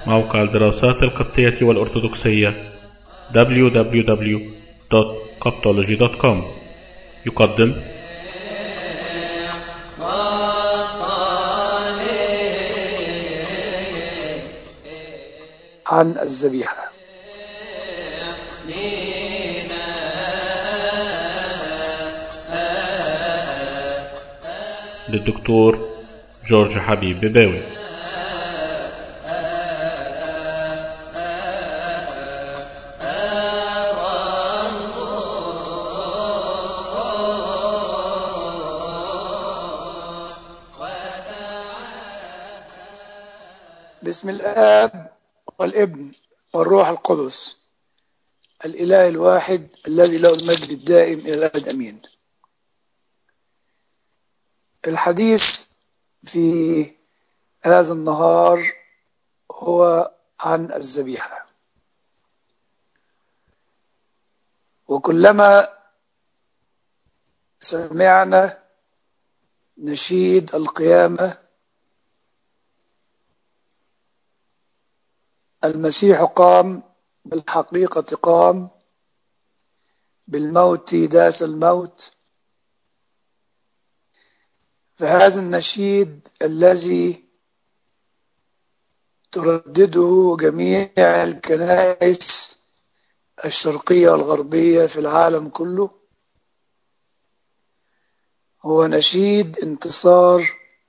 موقع الدراسات القبطية والأرثوذكسية www.coptology.com يقدم عن الذبيحة للدكتور جورج حبيب بباوي بسم الآب والابن والروح القدس الإله الواحد الذي له المجد الدائم إلى الأبد أمين الحديث في هذا النهار هو عن الذبيحة وكلما سمعنا نشيد القيامة المسيح قام بالحقيقة قام بالموت داس الموت فهذا النشيد الذي تردده جميع الكنائس الشرقية والغربية في العالم كله هو نشيد انتصار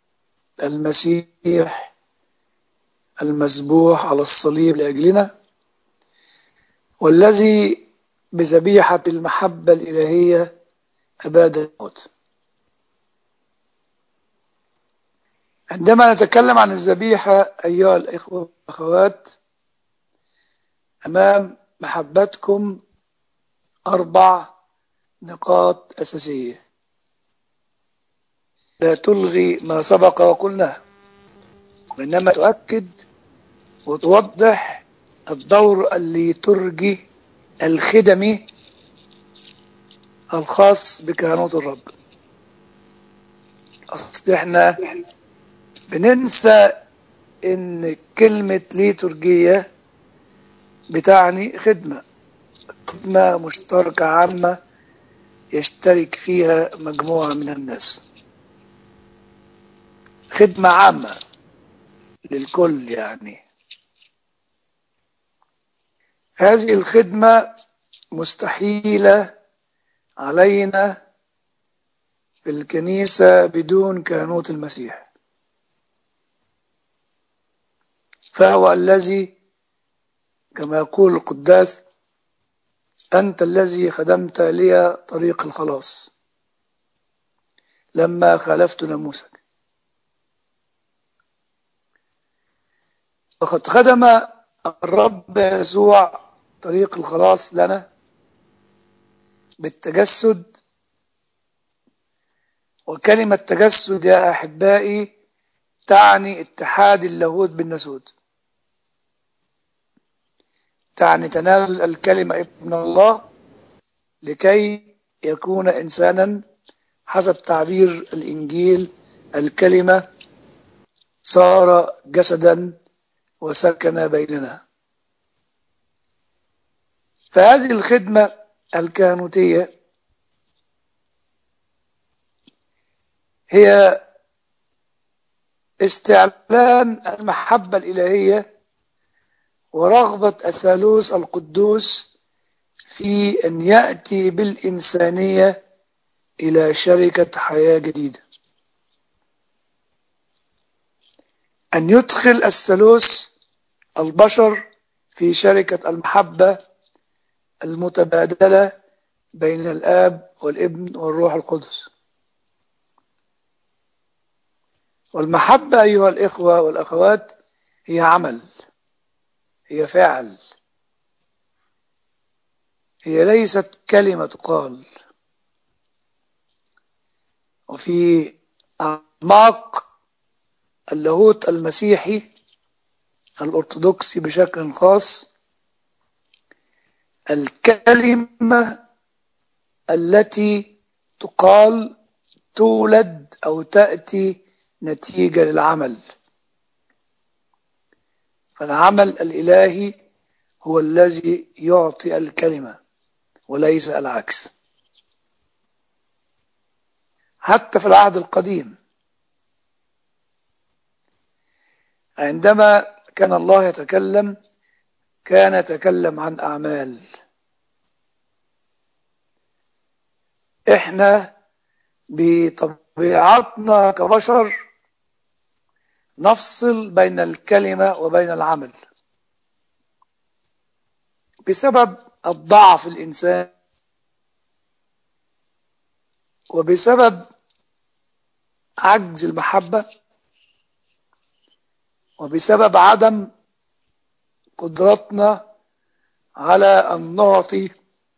المسيح المذبوح على الصليب لأجلنا والذي بذبيحة المحبة الإلهية أباد الموت عندما نتكلم عن الذبيحة أيها الإخوة والأخوات أمام محبتكم أربع نقاط أساسية لا تلغي ما سبق وقلناه وإنما تؤكد وتوضح الدور الليترجي الخدمي الخاص بكهنوت الرب أصل احنا بننسى ان كلمة ليتورجية بتعني خدمة خدمة مشتركة عامة يشترك فيها مجموعة من الناس خدمة عامة للكل يعني هذه الخدمة مستحيلة علينا في الكنيسة بدون كهنوت المسيح فهو الذي كما يقول القداس أنت الذي خدمت لي طريق الخلاص لما خالفت ناموسك وقد خدم الرب يسوع طريق الخلاص لنا بالتجسد وكلمة تجسد يا أحبائي تعني اتحاد اللاهوت بالناسوت تعني تنازل الكلمة ابن الله لكي يكون إنسانا حسب تعبير الإنجيل الكلمة صار جسدا وسكن بيننا فهذه الخدمة الكهنوتية هي استعلان المحبة الإلهية ورغبة الثالوث القدوس في أن يأتي بالإنسانية إلى شركة حياة جديدة أن يدخل الثالوث البشر في شركة المحبة المتبادلة بين الآب والابن والروح القدس والمحبة أيها الإخوة والأخوات هي عمل هي فعل هي ليست كلمة تقال وفي أعماق اللاهوت المسيحي الأرثوذكسي بشكل خاص الكلمة التي تقال تولد أو تأتي نتيجة للعمل فالعمل الإلهي هو الذي يعطي الكلمة وليس العكس حتى في العهد القديم عندما كان الله يتكلم كان يتكلم عن أعمال إحنا بطبيعتنا كبشر نفصل بين الكلمة وبين العمل بسبب الضعف الإنسان وبسبب عجز المحبة وبسبب عدم قدرتنا على أن نعطي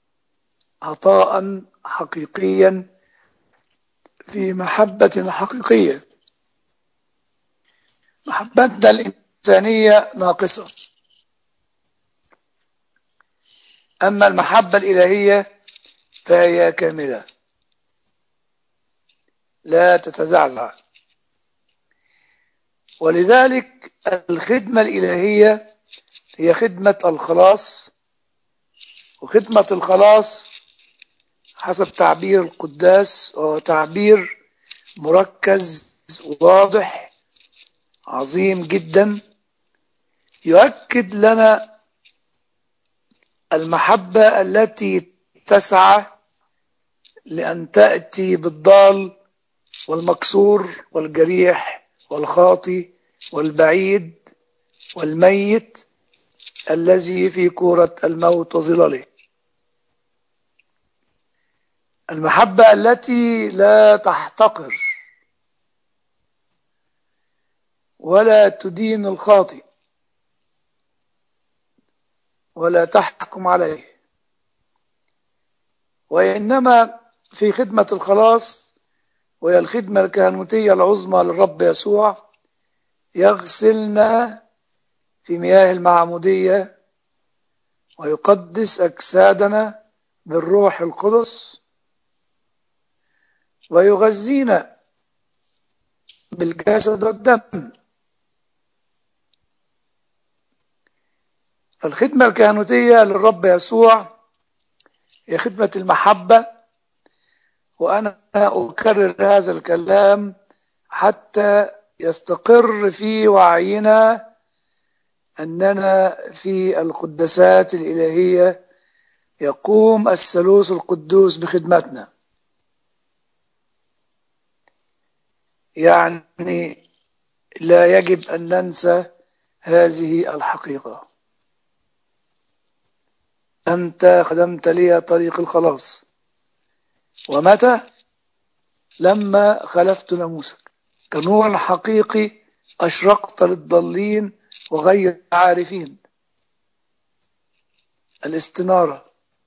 عطاء حقيقيا في محبة حقيقية محبتنا الإنسانية ناقصة أما المحبة الإلهية فهي كاملة لا تتزعزع ولذلك الخدمة الإلهية هي خدمة الخلاص وخدمة الخلاص حسب تعبير القداس هو تعبير مركز واضح عظيم جدا يؤكد لنا المحبة التي تسعى لأن تأتي بالضال والمكسور والجريح والخاطي والبعيد والميت الذي في كورة الموت وظلاله المحبة التي لا تحتقر ولا تدين الخاطئ ولا تحكم عليه وإنما في خدمة الخلاص وهي الخدمة الكهنوتية العظمى للرب يسوع يغسلنا في مياه المعمودية ويقدس أجسادنا بالروح القدس ويغذينا بالجسد والدم فالخدمة الكهنوتية للرب يسوع هي خدمة المحبة وأنا أكرر هذا الكلام حتى يستقر في وعينا أننا في القدسات الإلهية يقوم الثالوث القدوس بخدمتنا يعني لا يجب أن ننسى هذه الحقيقة أنت خدمت لي طريق الخلاص ومتى لما خلفت ناموسك كنور حقيقي أشرقت للضالين وغير عارفين الاستنارة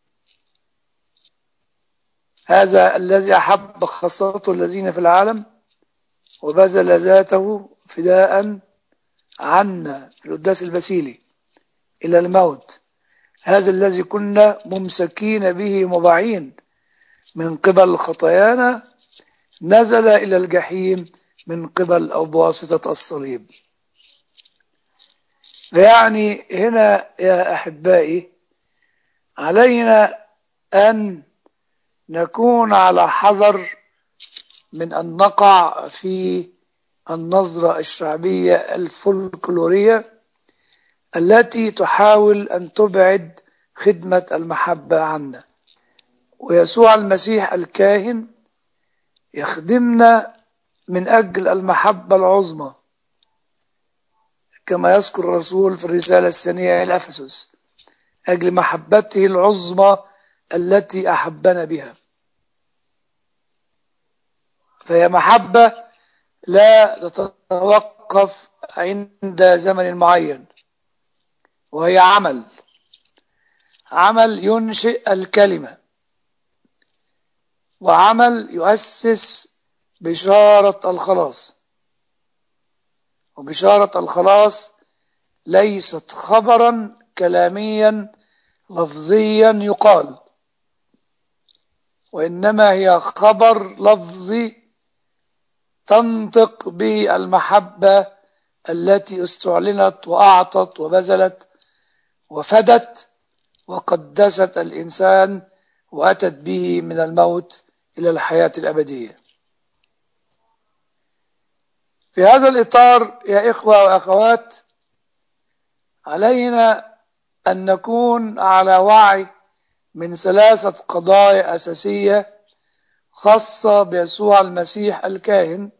هذا الذي أحب خاصته الذين في العالم وبذل ذاته فداء عنا في القداس البسيلي إلى الموت هذا الذي كنا ممسكين به مضاعين من قبل خطايانا نزل إلى الجحيم من قبل أو بواسطة الصليب يعني هنا يا أحبائي علينا أن نكون على حذر من أن نقع في النظرة الشعبية الفولكلورية التي تحاول أن تبعد خدمة المحبة عنا ويسوع المسيح الكاهن يخدمنا من أجل المحبة العظمى كما يذكر الرسول في الرسالة الثانية إلى أفسس أجل محبته العظمى التي أحبنا بها فهي محبة لا تتوقف عند زمن معين وهي عمل عمل ينشئ الكلمة وعمل يؤسس بشارة الخلاص وبشارة الخلاص ليست خبرا كلاميا لفظيا يقال وإنما هي خبر لفظي تنطق به المحبة التي استعلنت وأعطت وبذلت وفدت وقدست الإنسان وأتت به من الموت إلى الحياة الأبدية في هذا الإطار يا إخوة وأخوات علينا أن نكون على وعي من ثلاثة قضايا أساسية خاصة بيسوع المسيح الكاهن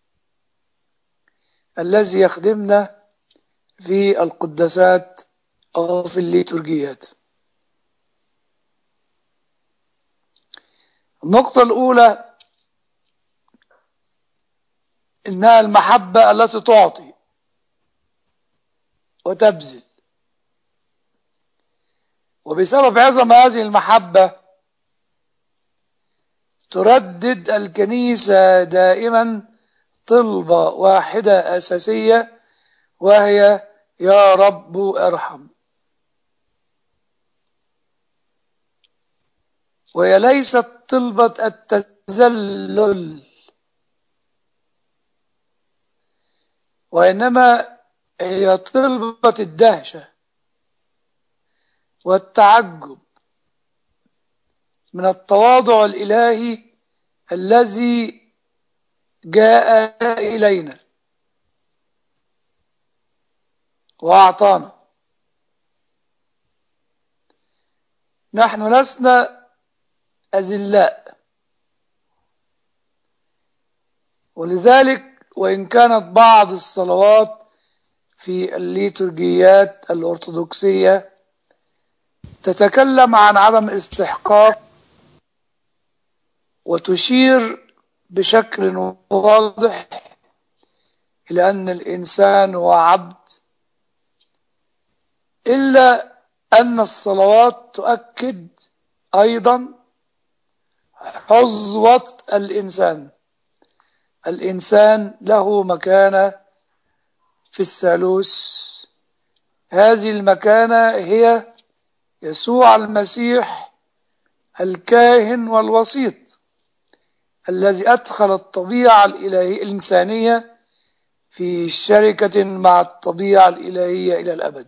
الذي يخدمنا في القداسات أو في الليتورجيات النقطة الأولى إنها المحبة التي تعطي وتبذل وبسبب عظم هذه المحبة تردد الكنيسة دائما طلبة واحدة أساسية وهي يا رب ارحم وهي ليست طلبة التذلل وإنما هي طلبة الدهشة والتعجب من التواضع الإلهي الذي جاء إلينا وأعطانا نحن لسنا أذلاء ولذلك وإن كانت بعض الصلوات في الليتورجيات الأرثوذكسية تتكلم عن عدم استحقاق وتشير بشكل واضح إلى أن الإنسان هو عبد إلا أن الصلوات تؤكد أيضا حظوة الإنسان الإنسان له مكانة في الثالوث هذه المكانة هي يسوع المسيح الكاهن والوسيط الذي أدخل الطبيعة الإلهية الإنسانية في شركة مع الطبيعة الإلهية إلى الأبد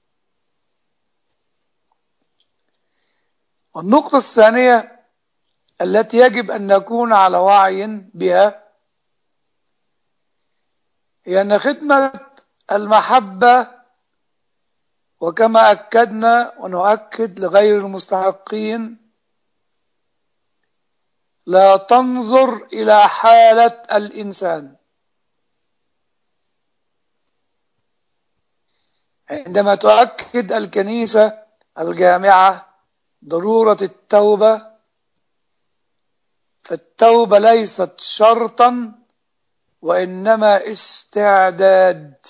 والنقطة الثانية التي يجب أن نكون على وعي بها هي أن خدمة المحبة وكما أكدنا ونؤكد لغير المستحقين لا تنظر إلى حالة الإنسان عندما تؤكد الكنيسة الجامعة ضرورة التوبة فالتوبة ليست شرطا وإنما استعداد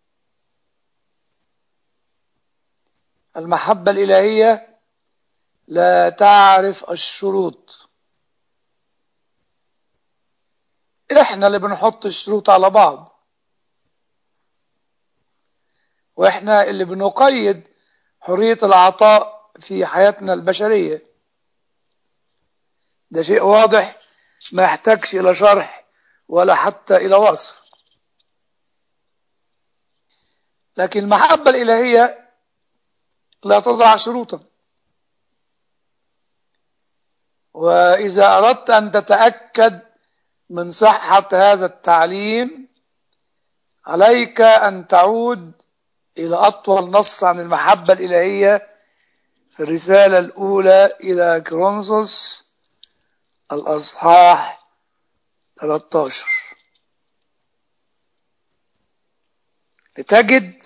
المحبة الإلهية لا تعرف الشروط احنا اللي بنحط الشروط على بعض واحنا اللي بنقيد حرية العطاء في حياتنا البشرية ده شيء واضح ما يحتاجش إلى شرح ولا حتى إلى وصف لكن المحبة الإلهية لا تضع شروطا وإذا أردت أن تتأكد من صحة هذا التعليم عليك أن تعود إلى أطول نص عن المحبة الإلهية في الرسالة الأولى إلى كرونسوس الأصحاح 13 لتجد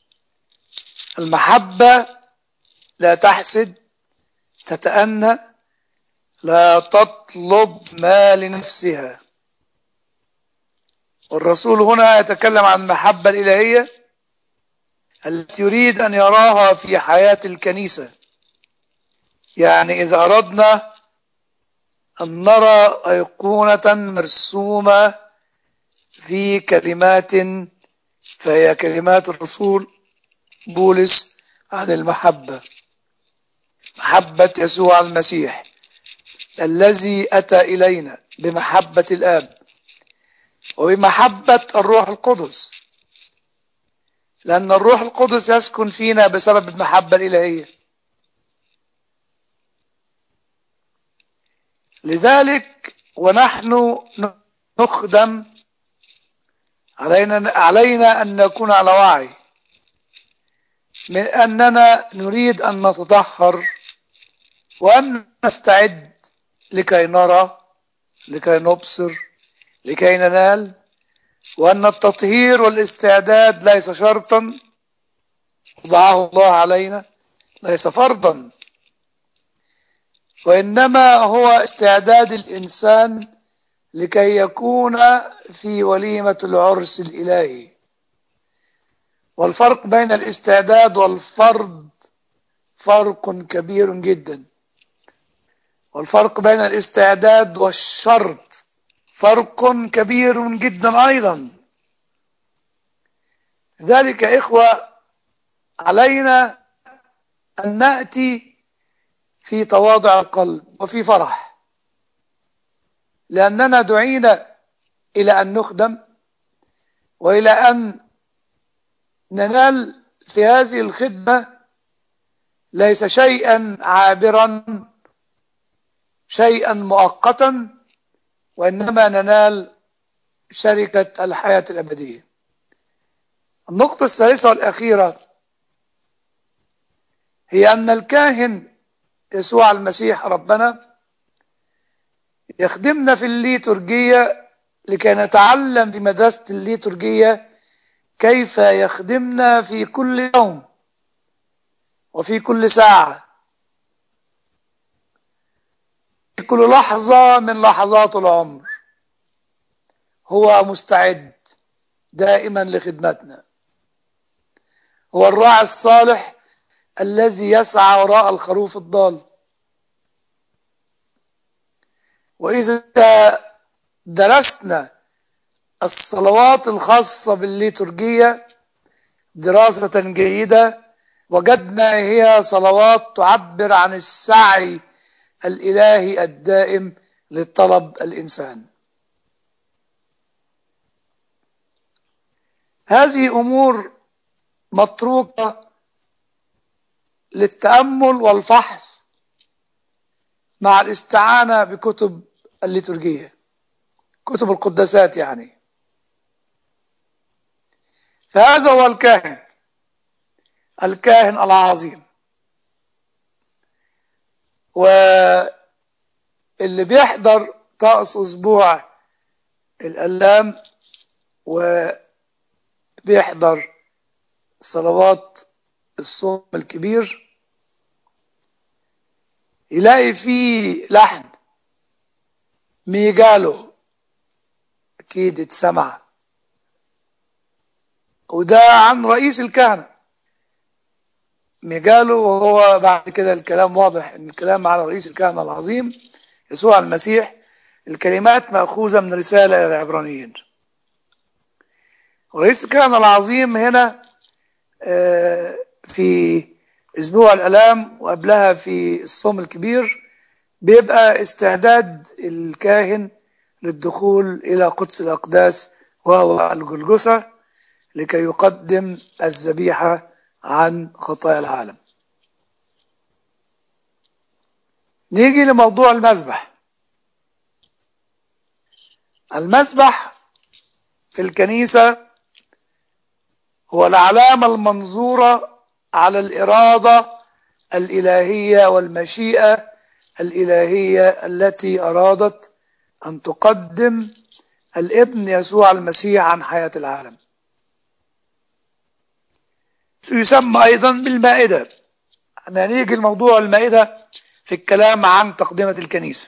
المحبة لا تحسد تتأنى لا تطلب ما لنفسها والرسول هنا يتكلم عن المحبة الإلهية التي يريد أن يراها في حياة الكنيسة يعني إذا أردنا أن نرى أيقونة مرسومة في كلمات فهي كلمات الرسول بولس عن المحبة محبة يسوع المسيح الذي أتى إلينا بمحبة الآب وبمحبة الروح القدس لأن الروح القدس يسكن فينا بسبب المحبة الإلهية لذلك ونحن نخدم علينا علينا أن نكون على وعي من أننا نريد أن نتطهر وأن نستعد لكي نرى لكي نبصر لكي ننال وأن التطهير والاستعداد ليس شرطا وضعه الله علينا ليس فرضا وإنما هو استعداد الإنسان لكي يكون في وليمة العرس الإلهي والفرق بين الاستعداد والفرض فرق كبير جدا والفرق بين الاستعداد والشرط فرق كبير جدا أيضا ذلك إخوة علينا أن نأتي في تواضع القلب وفي فرح لأننا دعينا إلى أن نخدم وإلى أن ننال في هذه الخدمة ليس شيئا عابرا شيئا مؤقتا وإنما ننال شركة الحياة الأبدية النقطة الثالثة والأخيرة هي أن الكاهن يسوع المسيح ربنا يخدمنا في الليتورجية لكي نتعلم في مدرسة الليتورجية كيف يخدمنا في كل يوم وفي كل ساعة في كل لحظة من لحظات العمر هو مستعد دائما لخدمتنا هو الراعي الصالح الذي يسعى وراء الخروف الضال وإذا درسنا الصلوات الخاصة بالليتورجية دراسة جيدة وجدنا هي صلوات تعبر عن السعي الإلهي الدائم لطلب الإنسان هذه أمور متروكة للتأمل والفحص مع الاستعانة بكتب الليتورجية كتب القداسات يعني فهذا هو الكاهن الكاهن العظيم واللي بيحضر طقس أسبوع الألام وبيحضر صلوات الصوم الكبير يلاقي فيه لحن ميجالو أكيد اتسمع وده عن رئيس الكهنة ميجالو وهو بعد كده الكلام واضح ان الكلام على رئيس الكهنة العظيم يسوع المسيح الكلمات مأخوذة من رسالة إلى العبرانيين ورئيس الكهنة العظيم هنا في أسبوع الألام وقبلها في الصوم الكبير بيبقى استعداد الكاهن للدخول إلى قدس الأقداس وهو الجلجثة لكي يقدم الذبيحة عن خطايا العالم نيجي لموضوع المذبح المذبح في الكنيسة هو العلامة المنظورة على الإرادة الإلهية والمشيئة الإلهية التي أرادت أن تقدم الابن يسوع المسيح عن حياة العالم يسمى أيضا بالمائدة احنا هنيجي الموضوع المائدة في الكلام عن تقدمة الكنيسة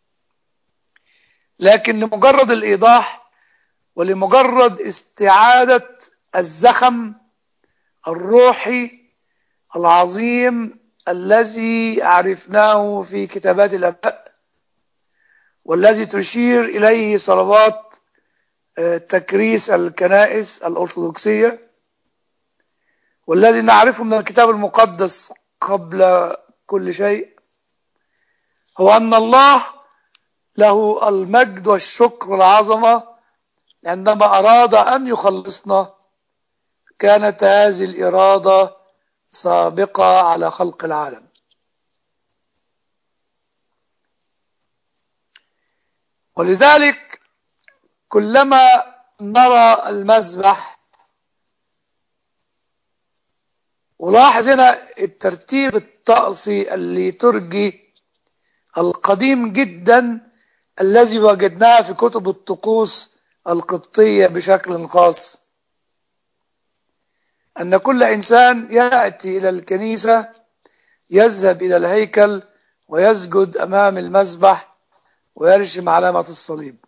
لكن لمجرد الإيضاح ولمجرد استعادة الزخم الروحي العظيم الذي عرفناه في كتابات الأباء والذي تشير إليه صلوات تكريس الكنائس الأرثوذكسية والذي نعرفه من الكتاب المقدس قبل كل شيء هو أن الله له المجد والشكر والعظمة عندما أراد أن يخلصنا كانت هذه الإرادة سابقة على خلق العالم ولذلك كلما نرى المذبح ولاحظ هنا الترتيب الطقسي الليترجي القديم جدا الذي وجدناه في كتب الطقوس القبطية بشكل خاص أن كل إنسان يأتي إلى الكنيسة يذهب إلى الهيكل ويسجد أمام المذبح ويرشم علامة الصليب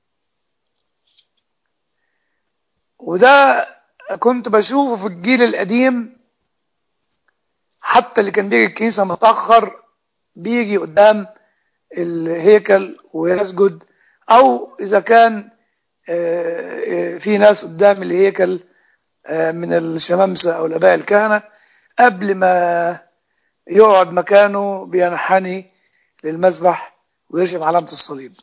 وده كنت بشوفه في الجيل القديم حتى اللي كان بيجي الكنيسة متأخر بيجي قدام الهيكل ويسجد أو إذا كان في ناس قدام الهيكل من الشمامسة أو الآباء الكهنة قبل ما يقعد مكانه بينحني للمذبح ويرشم علامة الصليب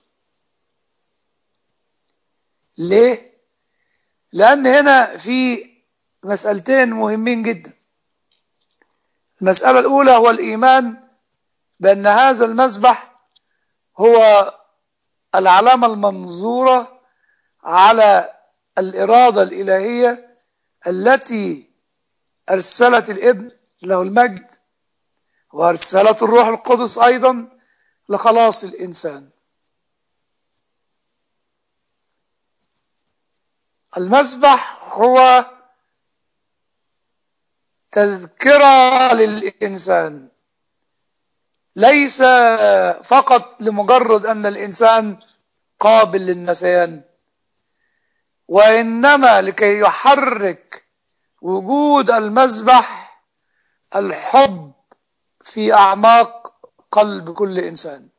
ليه؟ لأن هنا في مسألتين مهمين جدا المسألة الأولى هو الإيمان بأن هذا المذبح هو العلامة المنظورة على الإرادة الإلهية التي أرسلت الابن له المجد وأرسلت الروح القدس أيضا لخلاص الإنسان المذبح هو تذكرة للإنسان ليس فقط لمجرد أن الإنسان قابل للنسيان وإنما لكي يحرك وجود المذبح الحب في أعماق قلب كل إنسان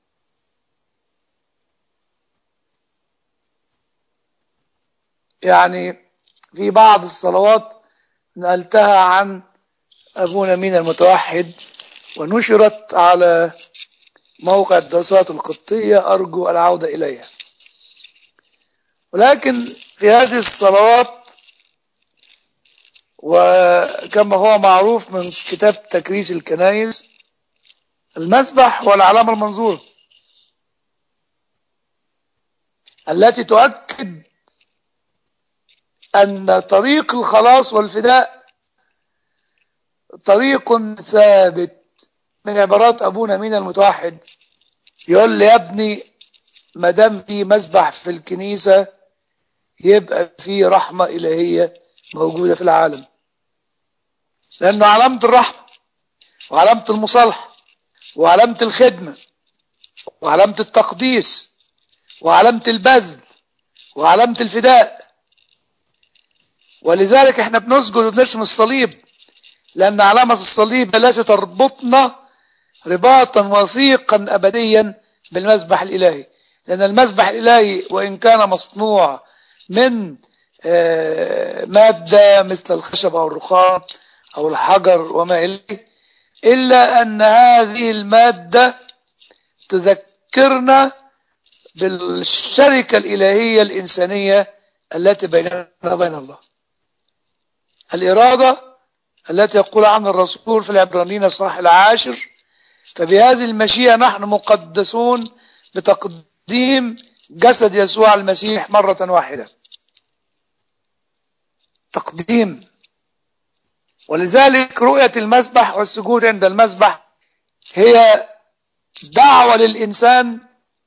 يعني في بعض الصلوات نقلتها عن أبونا مين المتوحد ونشرت على موقع الدراسات القبطية أرجو العودة إليها ولكن في هذه الصلوات وكما هو معروف من كتاب تكريس الكنائس المسبح هو العلامة المنظورة التي تؤكد أن طريق الخلاص والفداء طريق ثابت من عبارات أبونا مين المتوحد يقول لي يا ابني ما دام في مسبح في الكنيسة يبقى في رحمة إلهية موجودة في العالم لأنه علامة الرحمة وعلامة المصالحة وعلامة الخدمة وعلامة التقديس وعلامة البذل وعلامة الفداء ولذلك احنا بنسجد وبنرسم الصليب لأن علامة الصليب التي تربطنا رباطا وثيقا أبديا بالمذبح الإلهي لأن المذبح الإلهي وإن كان مصنوع من مادة مثل الخشب أو الرخام أو الحجر وما إليه إلا أن هذه المادة تذكرنا بالشركة الإلهية الإنسانية التي بيننا وبين الله الإرادة التي يقول عنها الرسول في العبرانيين الصح العاشر فبهذه المشيئة نحن مقدسون بتقديم جسد يسوع المسيح مرة واحدة تقديم ولذلك رؤية المسبح والسجود عند المسبح هي دعوة للإنسان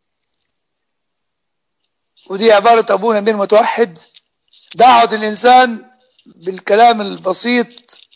ودي عبارة أبونا بن متوحد دعوة الإنسان بالكلام البسيط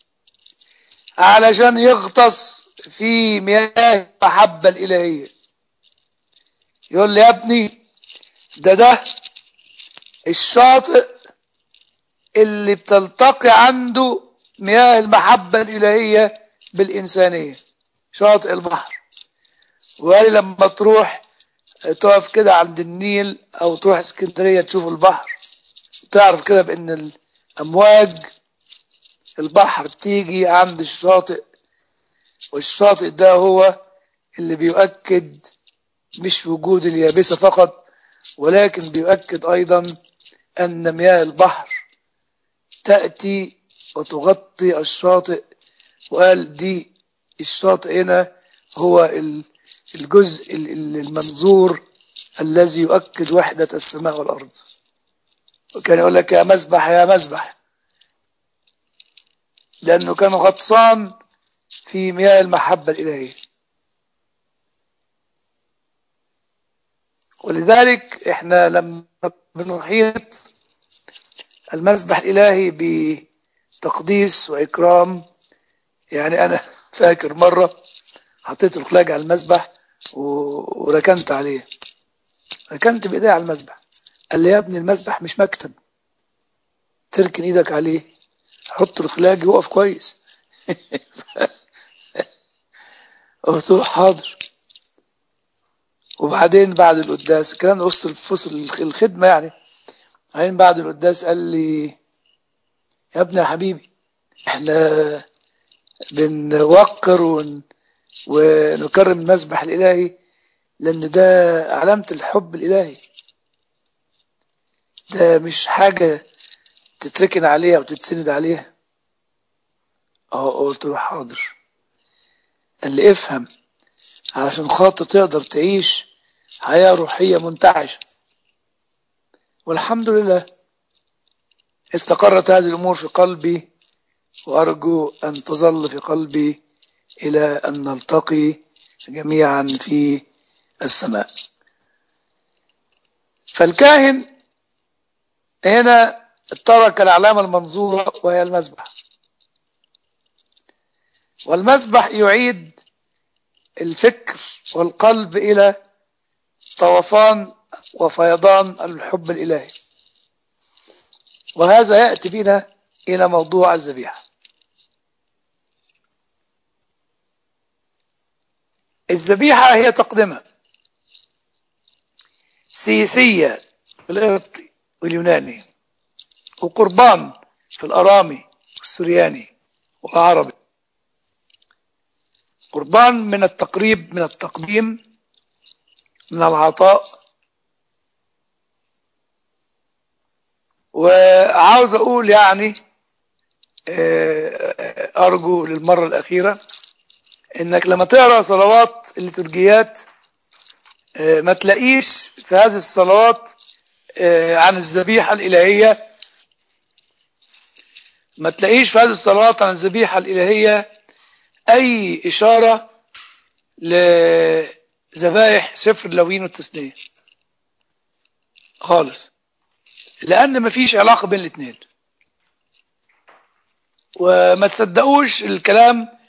علشان يغطس في مياه المحبة الإلهية يقول لي يا ابني ده ده الشاطئ اللي بتلتقي عنده مياه المحبة الإلهية بالإنسانية شاطئ البحر وقال لما تروح تقف كده عند النيل أو تروح اسكندرية تشوف البحر تعرف كده بأن الأمواج البحر بتيجي عند الشاطئ والشاطئ ده هو اللي بيؤكد مش وجود اليابسة فقط ولكن بيؤكد أيضا أن مياه البحر تأتي وتغطي الشاطئ وقال دي الشاطئ هنا هو ال- الجزء ال- ال- المنظور الذي يؤكد وحدة السماء والأرض وكان يقول لك يا مسبح يا مسبح لأنه كان غطسان في مياه المحبة الإلهية ولذلك احنا لما بنحيط المسبح الإلهي بتقديس وإكرام يعني أنا فاكر مرة حطيت الخلاج على المسبح و- وركنت عليه ركنت بإيدي على المسبح قال لي يا ابني المسبح مش مكتب تركن ايدك عليه حط الخلاج يقف كويس قلت له حاضر وبعدين بعد القداس الكلام ده وسط الفصل الخدمة يعني بعدين بعد القداس قال لي يا ابني يا حبيبي احنا بنوقر ون... ونكرم المسبح الإلهي لأن ده علامة الحب الإلهي ده مش حاجة تتركن عليها وتتسند عليها اه قلت له حاضر قال لي افهم علشان خاطر تقدر تعيش حياة روحية منتعشة والحمد لله استقرت هذه الأمور في قلبي وأرجو أن تظل في قلبي إلى أن نلتقي جميعا في السماء فالكاهن هنا ترك العلامة المنظورة وهي المسبح والمسبح يعيد الفكر والقلب إلى طوفان وفيضان الحب الإلهي وهذا يأتي بنا إلى موضوع الذبيحة الذبيحة هي تقدمة سياسية في القبطي واليوناني وقربان في الأرامي والسرياني والعربي قربان من التقريب من التقديم من العطاء وعاوز أقول يعني أرجو للمرة الأخيرة إنك لما تقرأ صلوات الليتورجيات ما تلاقيش في هذه الصلوات عن الذبيحة الإلهية ما تلاقيش في هذه الصلوات عن الذبيحة الإلهية أي إشارة لذبائح سفر اللوين والتثنية خالص لأن مفيش علاقة بين الاثنين وما تصدقوش الكلام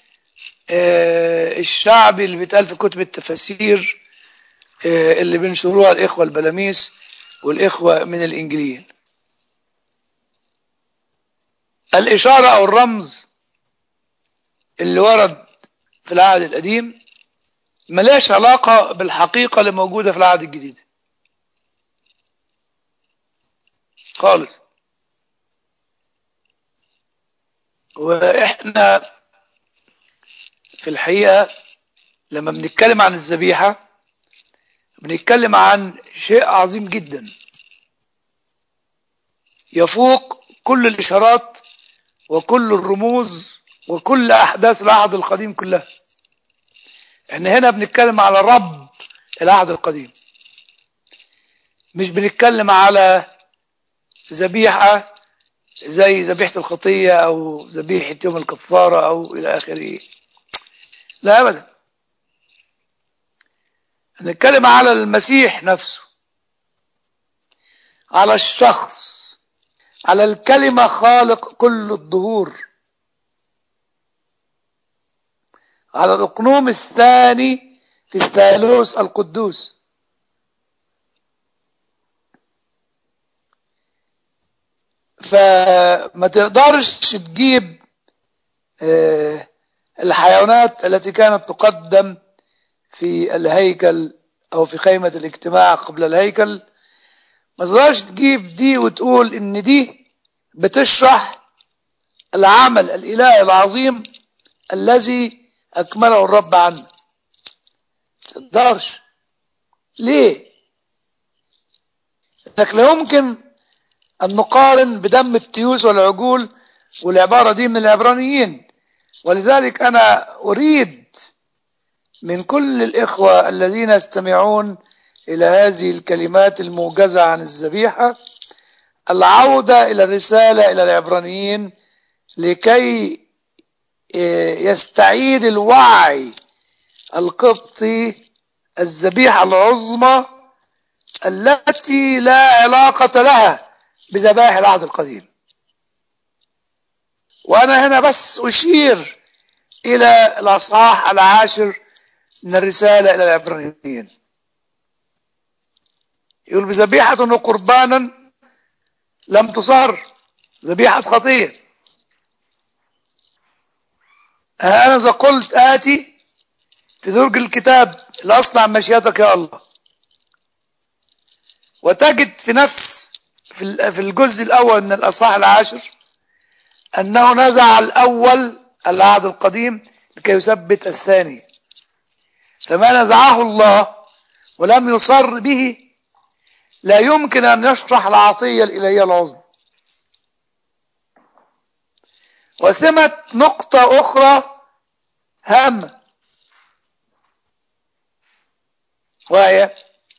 الشعبي اللي بيتقال في كتب التفاسير اللي بينشروها الإخوة البلاميس والإخوة من الإنجليين الإشارة أو الرمز اللي ورد في العهد القديم ملاش علاقة بالحقيقة اللي موجودة في العهد الجديد خالص وإحنا في الحقيقة لما بنتكلم عن الذبيحة بنتكلم عن شيء عظيم جدا يفوق كل الإشارات وكل الرموز وكل أحداث العهد القديم كلها احنا هنا بنتكلم على رب العهد القديم مش بنتكلم على ذبيحة زي ذبيحة الخطية أو ذبيحة يوم الكفارة أو إلى آخره لا أبدا نتكلم على المسيح نفسه على الشخص على الكلمة خالق كل الظهور على الأقنوم الثاني في الثالوث القدوس فما تقدرش تجيب الحيوانات التي كانت تقدم في الهيكل أو في خيمة الاجتماع قبل الهيكل ما تقدرش تجيب دي وتقول إن دي بتشرح العمل الإلهي العظيم الذي أكمله الرب عنا تقدرش ليه انك لا يمكن أن نقارن بدم التيوس والعجول والعبارة دي من العبرانيين ولذلك أنا أريد من كل الإخوة الذين يستمعون إلى هذه الكلمات الموجزة عن الذبيحة العودة إلى الرسالة إلى العبرانيين لكي يستعيد الوعي القبطي الذبيحة العظمى التي لا علاقة لها بذبائح العهد القديم وأنا هنا بس أشير إلى الأصحاح العاشر من الرسالة إلى العبرانيين يقول بذبيحة وقربانا لم تصار ذبيحة خطية أنا إذا قلت آتي في درج الكتاب لأصنع مشيئتك يا الله وتجد في نفس في الجزء الأول من الأصحاح العاشر أنه نزع الأول العهد القديم لكي يثبت الثاني فما نزعه الله ولم يصر به لا يمكن أن يشرح العطية الإلهية العظمى وثمت نقطة أخرى هامة وهي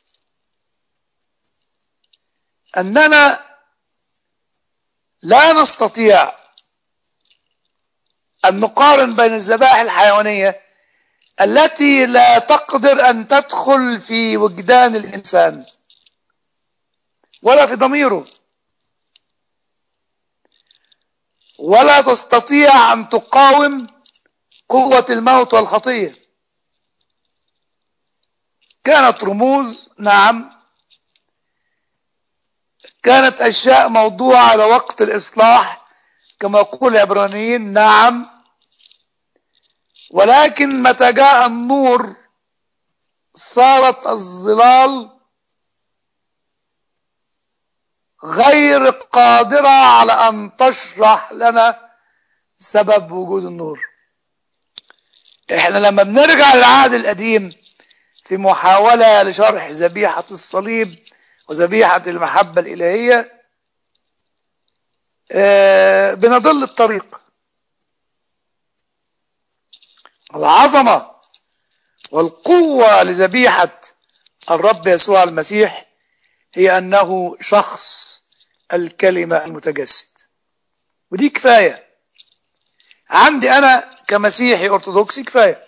أننا لا نستطيع أن نقارن بين الذبائح الحيوانية التي لا تقدر أن تدخل في وجدان الإنسان ولا في ضميره ولا تستطيع أن تقاوم قوة الموت والخطية كانت رموز نعم كانت أشياء موضوعة على وقت الإصلاح كما يقول العبرانيين نعم ولكن متى جاء النور صارت الظلال غير قادرة على أن تشرح لنا سبب وجود النور احنا لما بنرجع للعهد القديم في محاولة لشرح ذبيحة الصليب وذبيحة المحبة الإلهية اه بنضل الطريق العظمة والقوة لذبيحة الرب يسوع المسيح هي أنه شخص الكلمة المتجسد ودي كفاية عندي أنا كمسيحي أرثوذكسي كفاية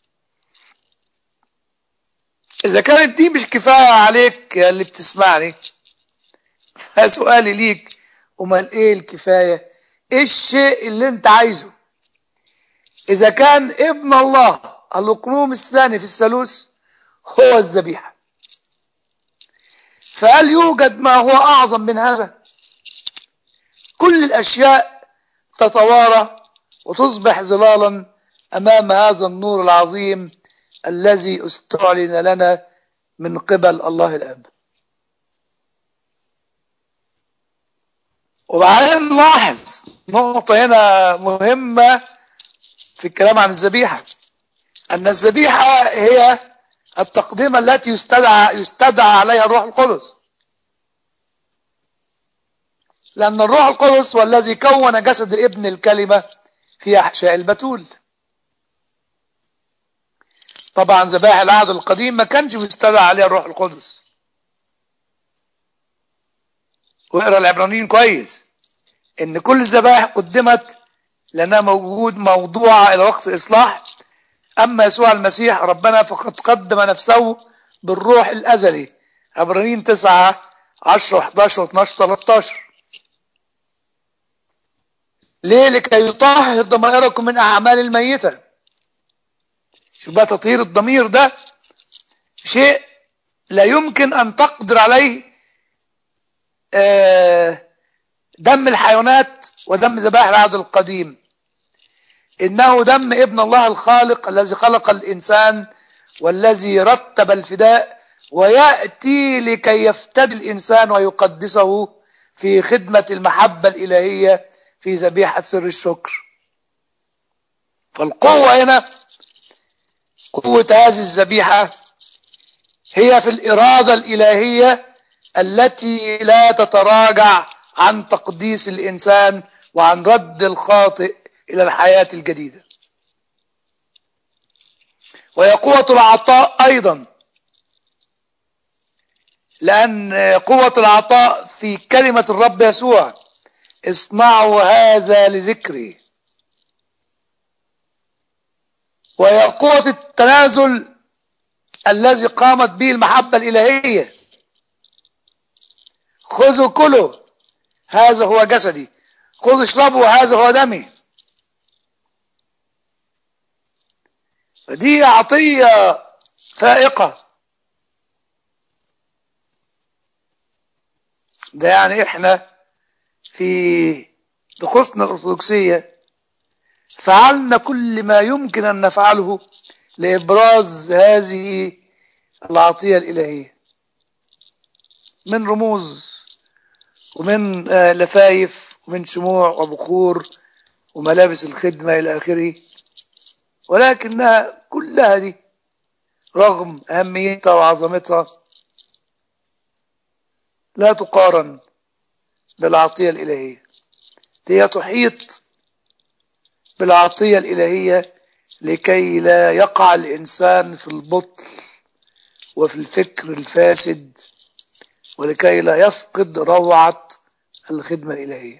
إذا كانت دي مش كفاية عليك يا اللي بتسمعني فسؤالي ليك أمال إيه الكفاية إيه الشيء اللي أنت عايزه إذا كان ابن الله الأقنوم الثاني في الثالوث هو الذبيحة فهل يوجد ما هو أعظم من هذا كل الأشياء تتوارى وتصبح ظلالا أمام هذا النور العظيم الذي استعلن لنا من قبل الله الأب وبعدين نلاحظ نقطة هنا مهمة في الكلام عن الذبيحة أن الذبيحة هي التقدمة التي يستدعى يستدعى عليها الروح القدس لأن الروح القدس هو الذي كون جسد ابن الكلمة في أحشاء البتول طبعا ذبائح العهد القديم ما كانش بيستدعى عليها الروح القدس واقرا العبرانيين كويس ان كل الذبائح قدمت لانها موجود موضوعه الى وقت الاصلاح اما يسوع المسيح ربنا فقد قدم نفسه بالروح الازلي عبرانيين 9 10 11 12 13 ليه لكي يطهر ضمائركم من اعمال الميته شوف بقى تطهير الضمير ده شيء لا يمكن ان تقدر عليه دم الحيوانات ودم ذبائح العهد القديم انه دم ابن الله الخالق الذي خلق الانسان والذي رتب الفداء وياتي لكي يفتدي الانسان ويقدسه في خدمه المحبه الالهيه في ذبيحه سر الشكر فالقوه هنا قوه هذه الذبيحه هي في الاراده الالهيه التي لا تتراجع عن تقديس الانسان وعن رد الخاطئ إلى الحياة الجديدة وهي قوة العطاء أيضا لأن قوة العطاء في كلمة الرب يسوع اصنعوا هذا لذكري وهي قوة التنازل الذي قامت به المحبة الإلهية خذوا كلوا هذا هو جسدي خذوا اشربوا هذا هو دمي فدي عطية فائقة ده يعني احنا في طقوسنا الأرثوذكسية فعلنا كل ما يمكن أن نفعله لإبراز هذه العطية الإلهية من رموز ومن آه، لفايف ومن شموع وبخور وملابس الخدمة إلى آخره ولكنها كلها دي رغم أهميتها وعظمتها لا تقارن بالعطية الإلهية هي تحيط بالعطية الإلهية لكي لا يقع الإنسان في البطل وفي الفكر الفاسد ولكي لا يفقد روعة الخدمة الإلهية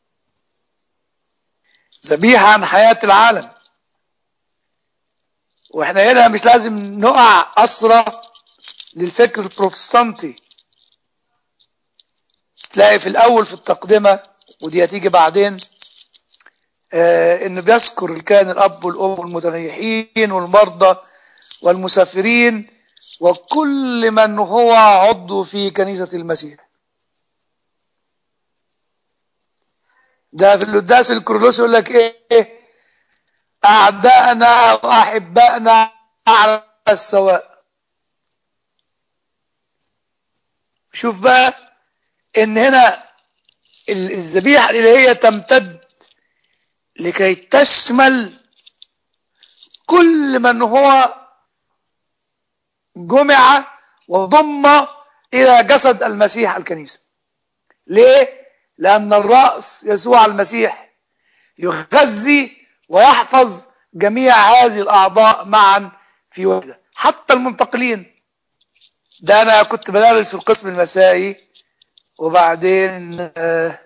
ذبيحة عن حياة العالم واحنا هنا مش لازم نقع أسرة للفكر البروتستانتي تلاقي في الأول في التقدمة ودي هتيجي بعدين آه إنه بيذكر الكائن الأب والأم والمتنيحين والمرضى والمسافرين وكل من هو عضو في كنيسة المسيح ده في القداس الكرولوس يقول لك ايه أعدائنا وأحبائنا على السواء شوف بقى ان هنا الذبيحة الإلهية تمتد لكي تشمل كل من هو جمع وضم إلى جسد المسيح الكنيسة ليه؟ لأن الرأس يسوع المسيح يغذي ويحفظ جميع هذه الأعضاء معا في وحدة حتى المنتقلين ده أنا كنت بدرس في القسم المسائي وبعدين آه،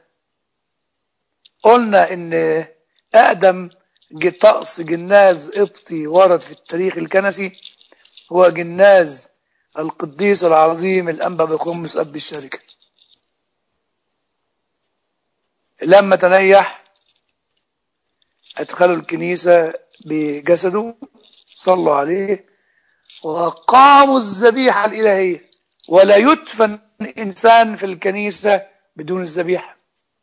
قلنا إن أقدم طقس جناز قبطي ورد في التاريخ الكنسي هو جناز القديس العظيم الأنبا بخمس أب الشركة لما تنيح أدخلوا الكنيسة بجسده صلوا عليه وقاموا الذبيحة الإلهية ولا يدفن إنسان في الكنيسة بدون الذبيحة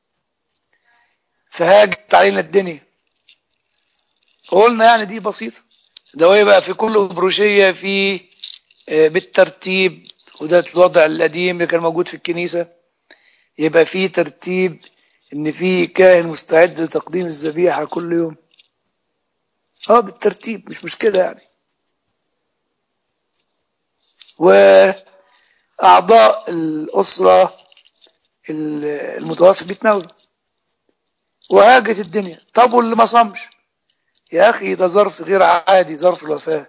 فهاجت علينا الدنيا قلنا يعني دي بسيطة ده يبقى في كل بروشية في آه، بالترتيب وده الوضع القديم اللي كان موجود في الكنيسة يبقى في ترتيب ان في كاهن مستعد لتقديم الذبيحة كل يوم اه بالترتيب مش مشكلة يعني وأعضاء الأسرة المتوفى بيتناولوا وهاجت الدنيا طب واللي ما صامش يا أخي ده ظرف غير عادي ظرف الوفاة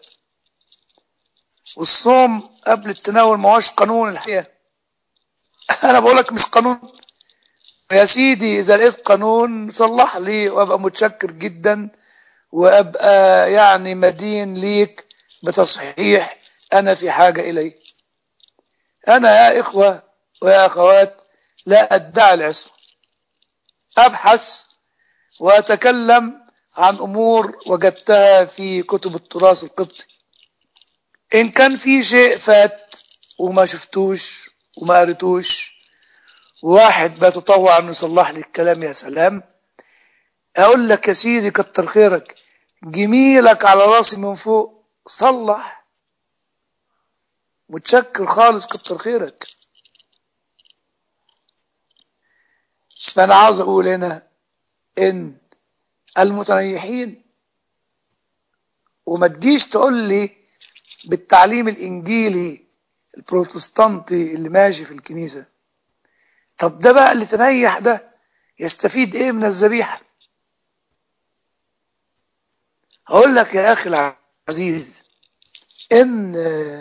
والصوم قبل التناول ما هوش قانون الحقيقة أنا بقول لك مش قانون يا سيدي إذا لقيت قانون صلح لي وأبقى متشكر جدا وأبقى يعني مدين ليك بتصحيح أنا في حاجة إليه أنا يا إخوة ويا أخوات لا أدعي العصمة أبحث وأتكلم عن أمور وجدتها في كتب التراث القبطي إن كان في شيء فات وما شفتوش وما قريتوش واحد بيتطوع انه يصلح لي الكلام يا سلام اقول لك يا سيدي كتر خيرك جميلك على راسي من فوق صلح متشكر خالص كتر خيرك فانا عاوز اقول هنا ان المتنيحين وما تجيش تقول لي بالتعليم الانجيلي البروتستانتي اللي ماشي في الكنيسه طب ده بقى اللي تنيح ده يستفيد ايه من الذبيحة اقول لك يا اخي العزيز ان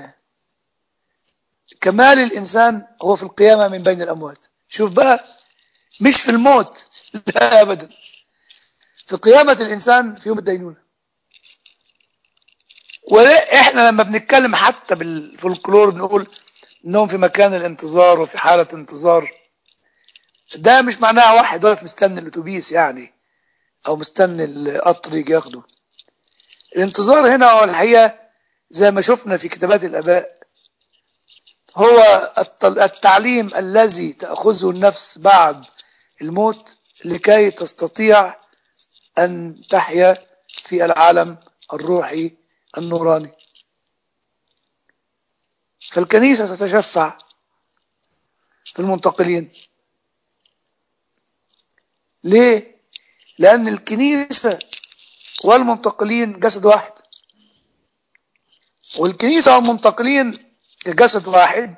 كمال الانسان هو في القيامة من بين الاموات شوف بقى مش في الموت لا ابدا في قيامة الانسان في يوم الدينونة واحنا لما بنتكلم حتى بالفولكلور بنقول انهم في مكان الانتظار وفي حالة انتظار ده مش معناها واحد واقف مستني الاتوبيس يعني او مستني القطر يجي ياخده الانتظار هنا هو الحقيقة زي ما شفنا في كتابات الاباء هو التعليم الذي تأخذه النفس بعد الموت لكي تستطيع أن تحيا في العالم الروحي النوراني فالكنيسة تتشفع في المنتقلين ليه؟ لأن الكنيسة والمنتقلين جسد واحد والكنيسة والمنتقلين كجسد واحد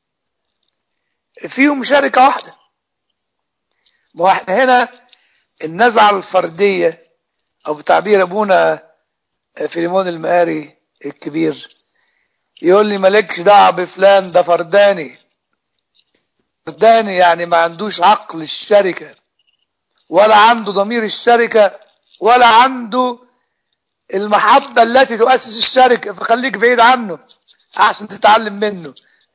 فيهم شركة واحدة ما احنا هنا النزعة الفردية أو بتعبير أبونا فيليمون المقاري الكبير يقول لي مالكش دعوة بفلان ده فرداني فرداني يعني ما عندوش عقل الشركة ولا عنده ضمير الشركة ولا عنده المحبة التي تؤسس الشركة فخليك بعيد عنه عشان تتعلم منه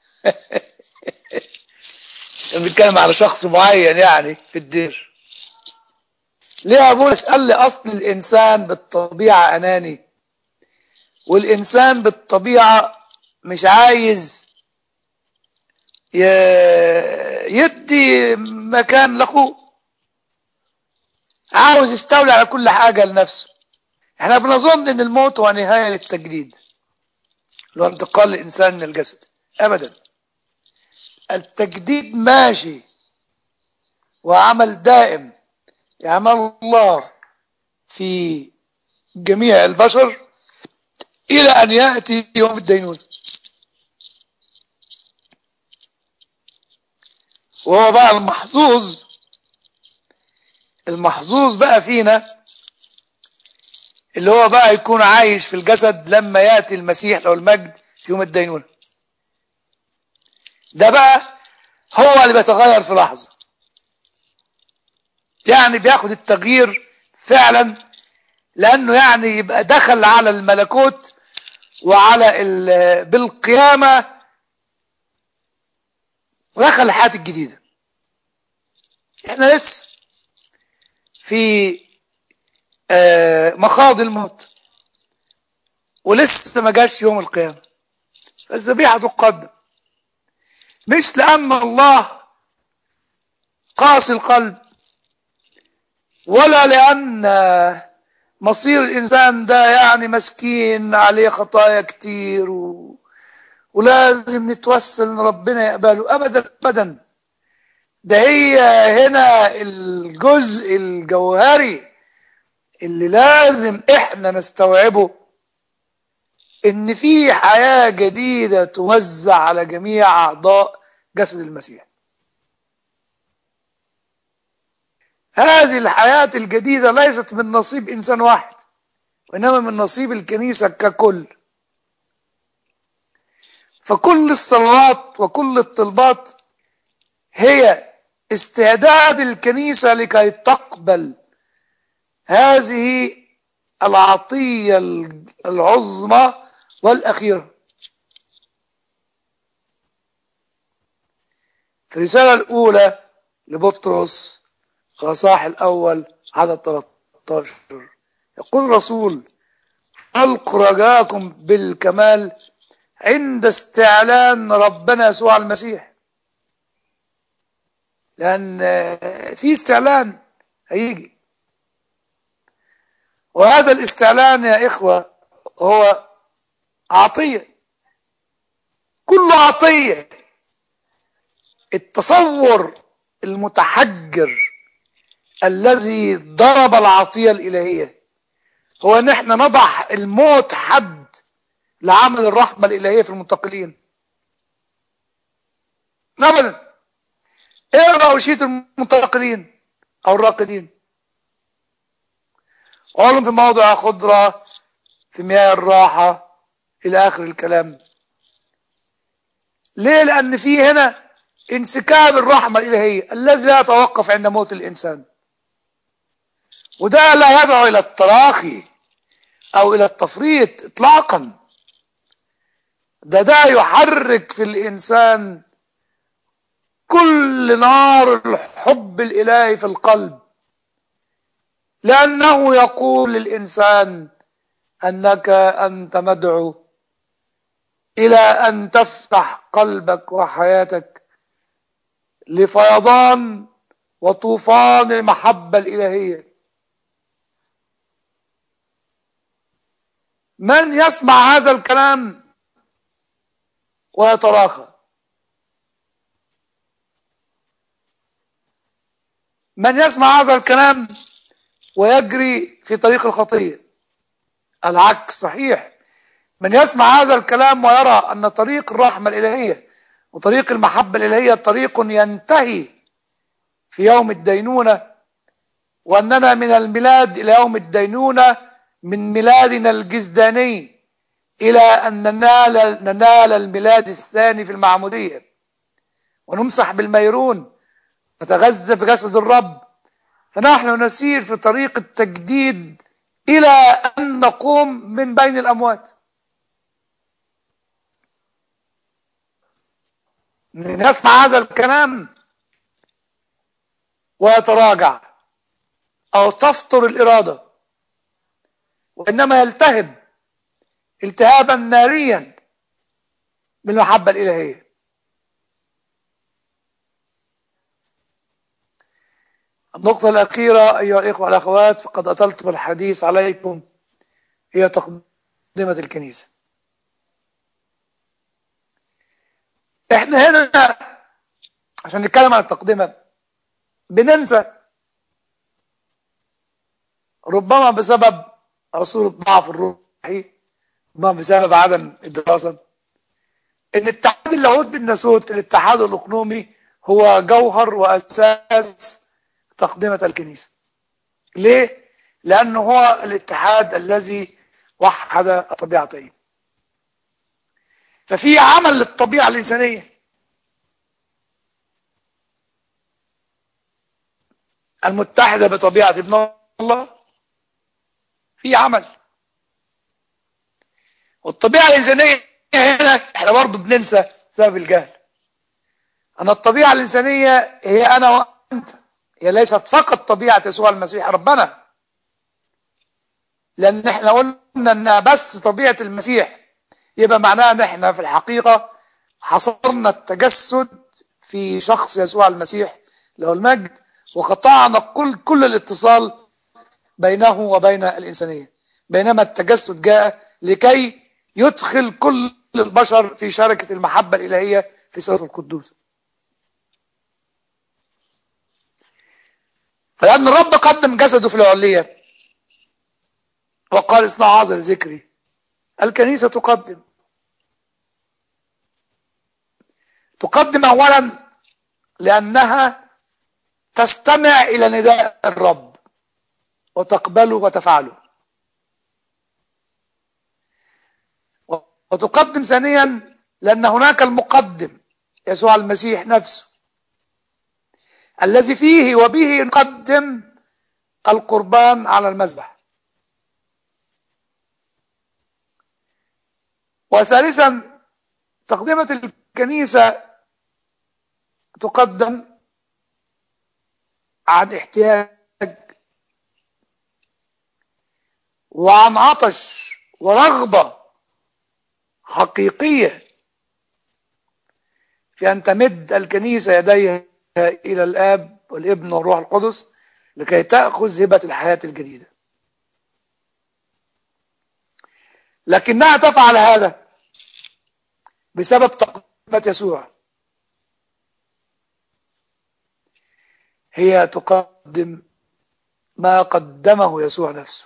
بنتكلم على شخص معين يعني في الدير ليه ابونا قال لي اصل الانسان بالطبيعه اناني والانسان بالطبيعه مش عايز يدي مكان لاخوه عاوز يستولي على كل حاجه لنفسه احنا بنظن ان الموت هو نهايه للتجديد لو انتقال الانسان من الجسد ابدا التجديد ماشي وعمل دائم يعمل الله في جميع البشر إلى أن يأتي يوم الدينون وهو بقى المحظوظ المحظوظ بقى فينا اللي هو بقى يكون عايش في الجسد لما يأتي المسيح له المجد في يوم الدينونة ده بقى هو اللي بيتغير في لحظة يعني بياخد التغيير فعلا لأنه يعني يبقى دخل على الملكوت وعلى بالقيامة ودخل الحياة الجديدة احنا لسه في مخاض الموت ولسه ما جاش يوم القيامة فالذبيحة تقدم مش لأن الله قاسي القلب ولا لأن مصير الإنسان ده يعني مسكين عليه خطايا كتير و... ولازم نتوسل ان ربنا يقبله أبدا أبدا ده هي هنا الجزء الجوهري اللي لازم احنا نستوعبه ان في حياة جديدة توزع على جميع اعضاء جسد المسيح هذه الحياة الجديدة ليست من نصيب انسان واحد وانما من نصيب الكنيسة ككل فكل الصلوات وكل الطلبات هي استعداد الكنيسة لكي تقبل هذه العطية العظمى والأخيرة في الرسالة الأولى لبطرس الأصحاح الأول عدد 13 يقول الرسول فالق رجاكم بالكمال عند استعلان ربنا يسوع المسيح لأن في استعلان هيجي وهذا الاستعلان يا إخوة هو عطية كله عطية التصور المتحجر الذي ضرب العطية الإلهية هو ان احنا نضع الموت حد لعمل الرحمة الإلهية في المنتقلين ابدا اقرا وشيت المنتقلين أو الراقدين علم في موضع خضرة في مياه الراحة إلى آخر الكلام ليه لأن في هنا انسكاب الرحمة الإلهية الذي لا يتوقف عند موت الإنسان وده لا يدعو إلى التراخي أو إلى التفريط إطلاقا ده ده يحرك في الإنسان كل نار الحب الإلهي في القلب لأنه يقول للإنسان أنك أنت مدعو إلى أن تفتح قلبك وحياتك لفيضان وطوفان المحبة الإلهية من يسمع هذا الكلام ويتراخى من يسمع هذا الكلام ويجري في طريق الخطية العكس صحيح من يسمع هذا الكلام ويرى أن طريق الرحمة الإلهية وطريق المحبة الإلهية طريق ينتهي في يوم الدينونة وأننا من الميلاد إلى يوم الدينونة من ميلادنا الجزداني إلى أن ننال, ننال الميلاد الثاني في المعمودية ونمسح بالميرون نتغذى بجسد الرب فنحن نسير في طريق التجديد إلى أن نقوم من بين الأموات نسمع هذا الكلام ويتراجع أو تفطر الإرادة وإنما يلتهب التهابا ناريا بالمحبة الإلهية النقطة الأخيرة أيها الإخوة والأخوات فقد أطلت بالحديث عليكم هي تقدمة الكنيسة احنا هنا عشان نتكلم عن التقدمة بننسى ربما بسبب عصور الضعف الروحي ربما بسبب عدم الدراسة ان اتحاد اللاهوت بالناسوت الاتحاد الاقنومي هو جوهر واساس تقدمة الكنيسة ليه؟ لأنه هو الاتحاد الذي وحد الطبيعتين ففي عمل للطبيعة الإنسانية المتحدة بطبيعة ابن الله في عمل والطبيعة الإنسانية هنا احنا برضه بننسى بسبب الجهل أن الطبيعة الإنسانية هي أنا وأنت هي ليست فقط طبيعة يسوع المسيح ربنا لأن احنا قلنا أنها بس طبيعة المسيح يبقى معناها أن احنا في الحقيقة حصرنا التجسد في شخص يسوع المسيح له المجد وقطعنا كل كل الاتصال بينه وبين الإنسانية بينما التجسد جاء لكي يدخل كل البشر في شركة المحبة الإلهية في سورة القدوس فلأن الرب قدم جسده في العلية وقال اصنع هذا لذكري الكنيسة تقدم تقدم أولا لأنها تستمع إلى نداء الرب وتقبله وتفعله وتقدم ثانيا لأن هناك المقدم يسوع المسيح نفسه الذي فيه وبه نقدم القربان على المذبح وثالثا تقدمة الكنيسة تقدم عن احتياج وعن عطش ورغبة حقيقية في أن تمد الكنيسة يديها إلى الآب والابن والروح القدس لكي تأخذ هبة الحياة الجديدة لكنها تفعل هذا بسبب تقدمة يسوع هي تقدم ما قدمه يسوع نفسه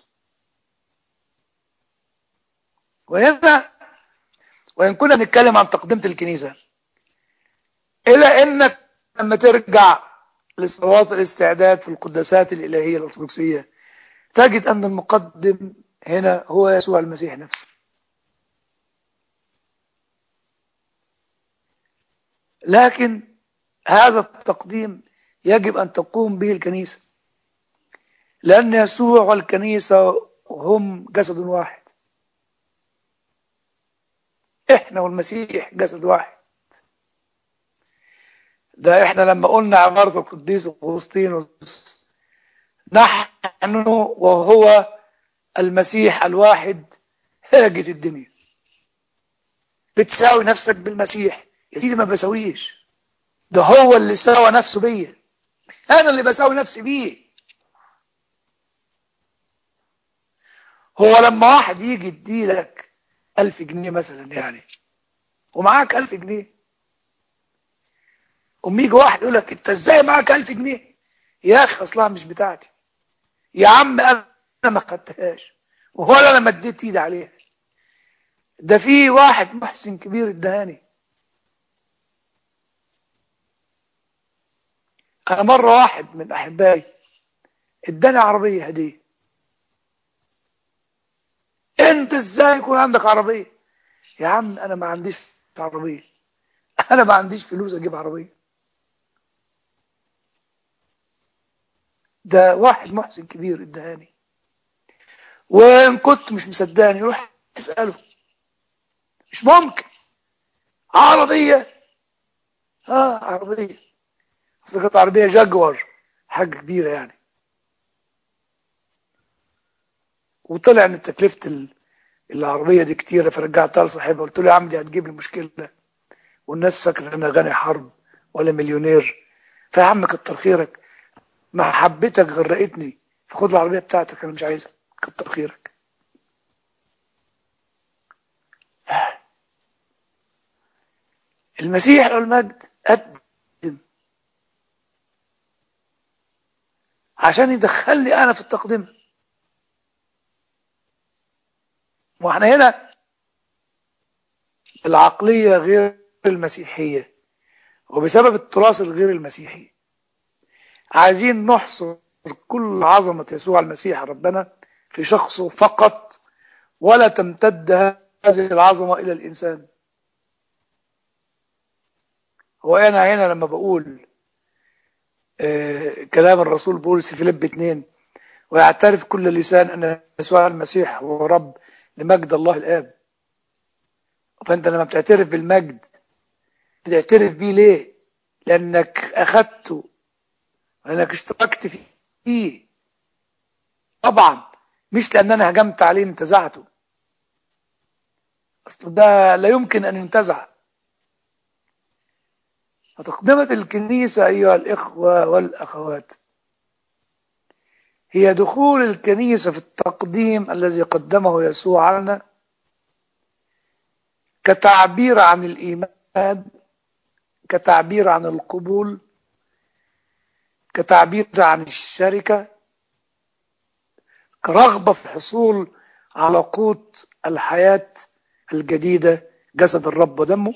وهنا وإن كنا نتكلم عن تقدمة الكنيسة إلا إنك لما ترجع لصلوات الاستعداد في القداسات الإلهية الأرثوذكسية تجد أن المقدم هنا هو يسوع المسيح نفسه لكن هذا التقديم يجب أن تقوم به الكنيسة لأن يسوع والكنيسة هم جسد واحد إحنا والمسيح جسد واحد ده إحنا لما قلنا عبارة القديس أغسطينوس نحن وهو المسيح الواحد هاجت الدنيا بتساوي نفسك بالمسيح يا سيدي ما بساويش ده هو اللي ساوى نفسه بيا انا اللي بساوي نفسي بيه هو لما واحد يجي يديلك ألف جنيه مثلا يعني ومعاك ألف جنيه أم يجي واحد يقول لك أنت إزاي معاك ألف جنيه يا أخي أصلها مش بتاعتي يا عم أنا ما خدتهاش ولا أنا مديت إيدي عليها ده في واحد محسن كبير ادهاني أنا مرة واحد من أحبائي اداني عربية هدية أنت إزاي يكون عندك عربية يا عم أنا ما عنديش عربية أنا ما عنديش فلوس أجيب عربية ده واحد محسن كبير ادهاني وإن كنت مش مصدقني روح اسأله مش ممكن عربية اه عربية اصل كانت عربية جاكور حاجة كبيرة يعني وطلع ان تكلفة ال- العربية دي كتيرة فرجعتها لصاحبها قلت له يا عم دي هتجيب لي مشكلة والناس فاكرة ان انا غني حرب ولا مليونير فيا عم كتر خيرك محبتك غرقتني فخد العربية بتاعتك انا مش عايزها كتر خيرك المسيح له المجد قدم عشان يدخل لي انا في التقدمه واحنا هنا العقليه غير المسيحيه وبسبب التراث الغير المسيحي عايزين نحصر كل عظمه يسوع المسيح ربنا في شخصه فقط ولا تمتد هذه العظمه الى الانسان وانا هنا لما بقول آه، كلام الرسول بولس في فيليب 2 ويعترف كل لسان ان يسوع المسيح هو رب لمجد الله الاب فانت لما بتعترف بالمجد بتعترف بيه ليه لانك اخدته لانك اشتركت فيه طبعا مش لان انا هجمت عليه انتزعته اصل ده لا يمكن ان ينتزع فتقدمة الكنيسة أيها الإخوة والأخوات هي دخول الكنيسة في التقديم الذي قدمه يسوع لنا كتعبير عن الإيمان كتعبير عن القبول كتعبير عن الشركة كرغبة في الحصول على قوت الحياة الجديدة جسد الرب ودمه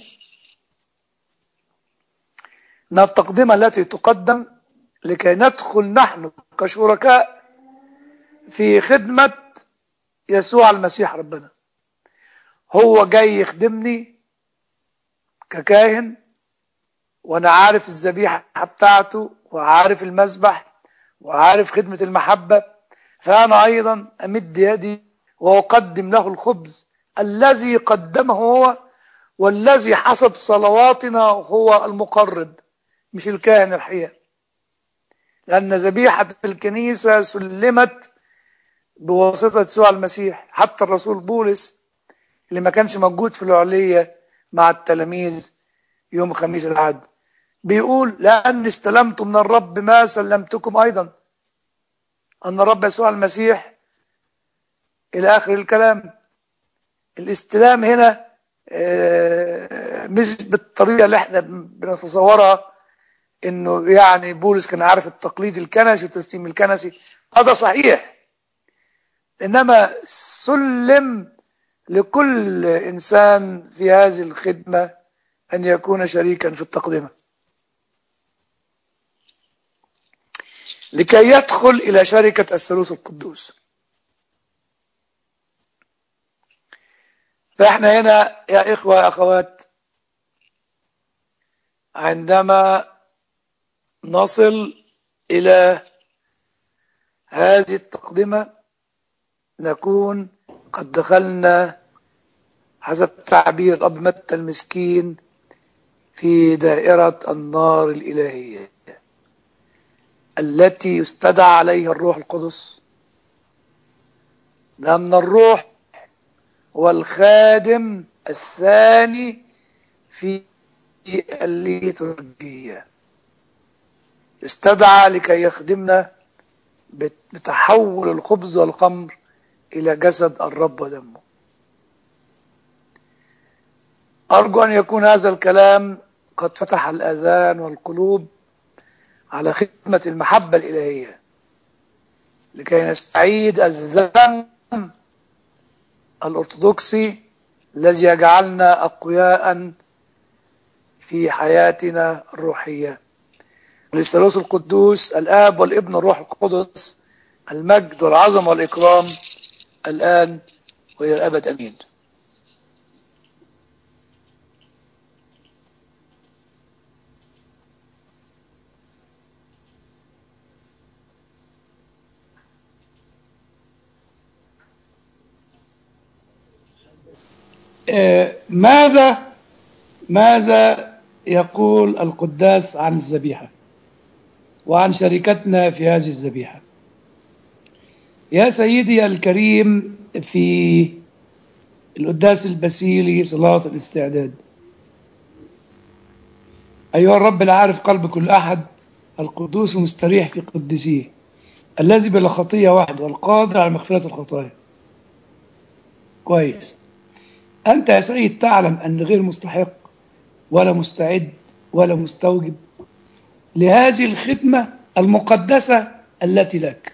من التقدمة التي تقدم لكي ندخل نحن كشركاء في خدمة يسوع المسيح ربنا هو جاي يخدمني ككاهن وانا عارف الذبيحة بتاعته وعارف المذبح وعارف خدمة المحبة فأنا أيضا أمد يدي وأقدم له الخبز الذي قدمه هو والذي حسب صلواتنا هو المقرب مش الكاهن الحقيقة لأن ذبيحة الكنيسة سلمت بواسطة يسوع المسيح حتى الرسول بولس اللي ما كانش موجود في العلية مع التلاميذ يوم خميس العهد بيقول لأني استلمت من الرب ما سلمتكم أيضا أن الرب يسوع المسيح إلى آخر الكلام الاستلام هنا آه، مش بالطريقة اللي احنا بنتصورها انه يعني بولس كان عارف التقليد الكنسي والتسليم الكنسي هذا صحيح انما سلم لكل انسان في هذه الخدمه ان يكون شريكا في التقدمه لكي يدخل إلى شركة الثالوث القدوس فإحنا هنا يا إخوة يا أخوات عندما نصل إلى هذه التقدمة نكون قد دخلنا حسب تعبير الأب متى المسكين في دائرة النار الإلهية التي يستدعى عليها الروح القدس لأن الروح هو الخادم الثاني في الليتورجية يستدعى لكي يخدمنا بتحول الخبز والخمر إلى جسد الرب ودمه أرجو أن يكون هذا الكلام قد فتح الآذان والقلوب على خدمة المحبة الإلهية لكي نستعيد الزمن الأرثوذكسي الذي يجعلنا أقوياء في حياتنا الروحية للثالوث القدوس الآب والابن والروح القدس المجد والعظمة والإكرام الآن وإلى الأبد أمين ماذا ماذا يقول القداس عن الذبيحة وعن شركتنا في هذه الذبيحة يا سيدي الكريم في القداس البسيلي صلاة الاستعداد أيها الرب العارف قلب كل أحد القدوس مستريح في قدسيه الذي بلا خطية وحده والقادر على مغفرة الخطايا كويس أنت يا سيد تعلم أن غير مستحق ولا مستعد ولا مستوجب لهذه الخدمة المقدسة التي لك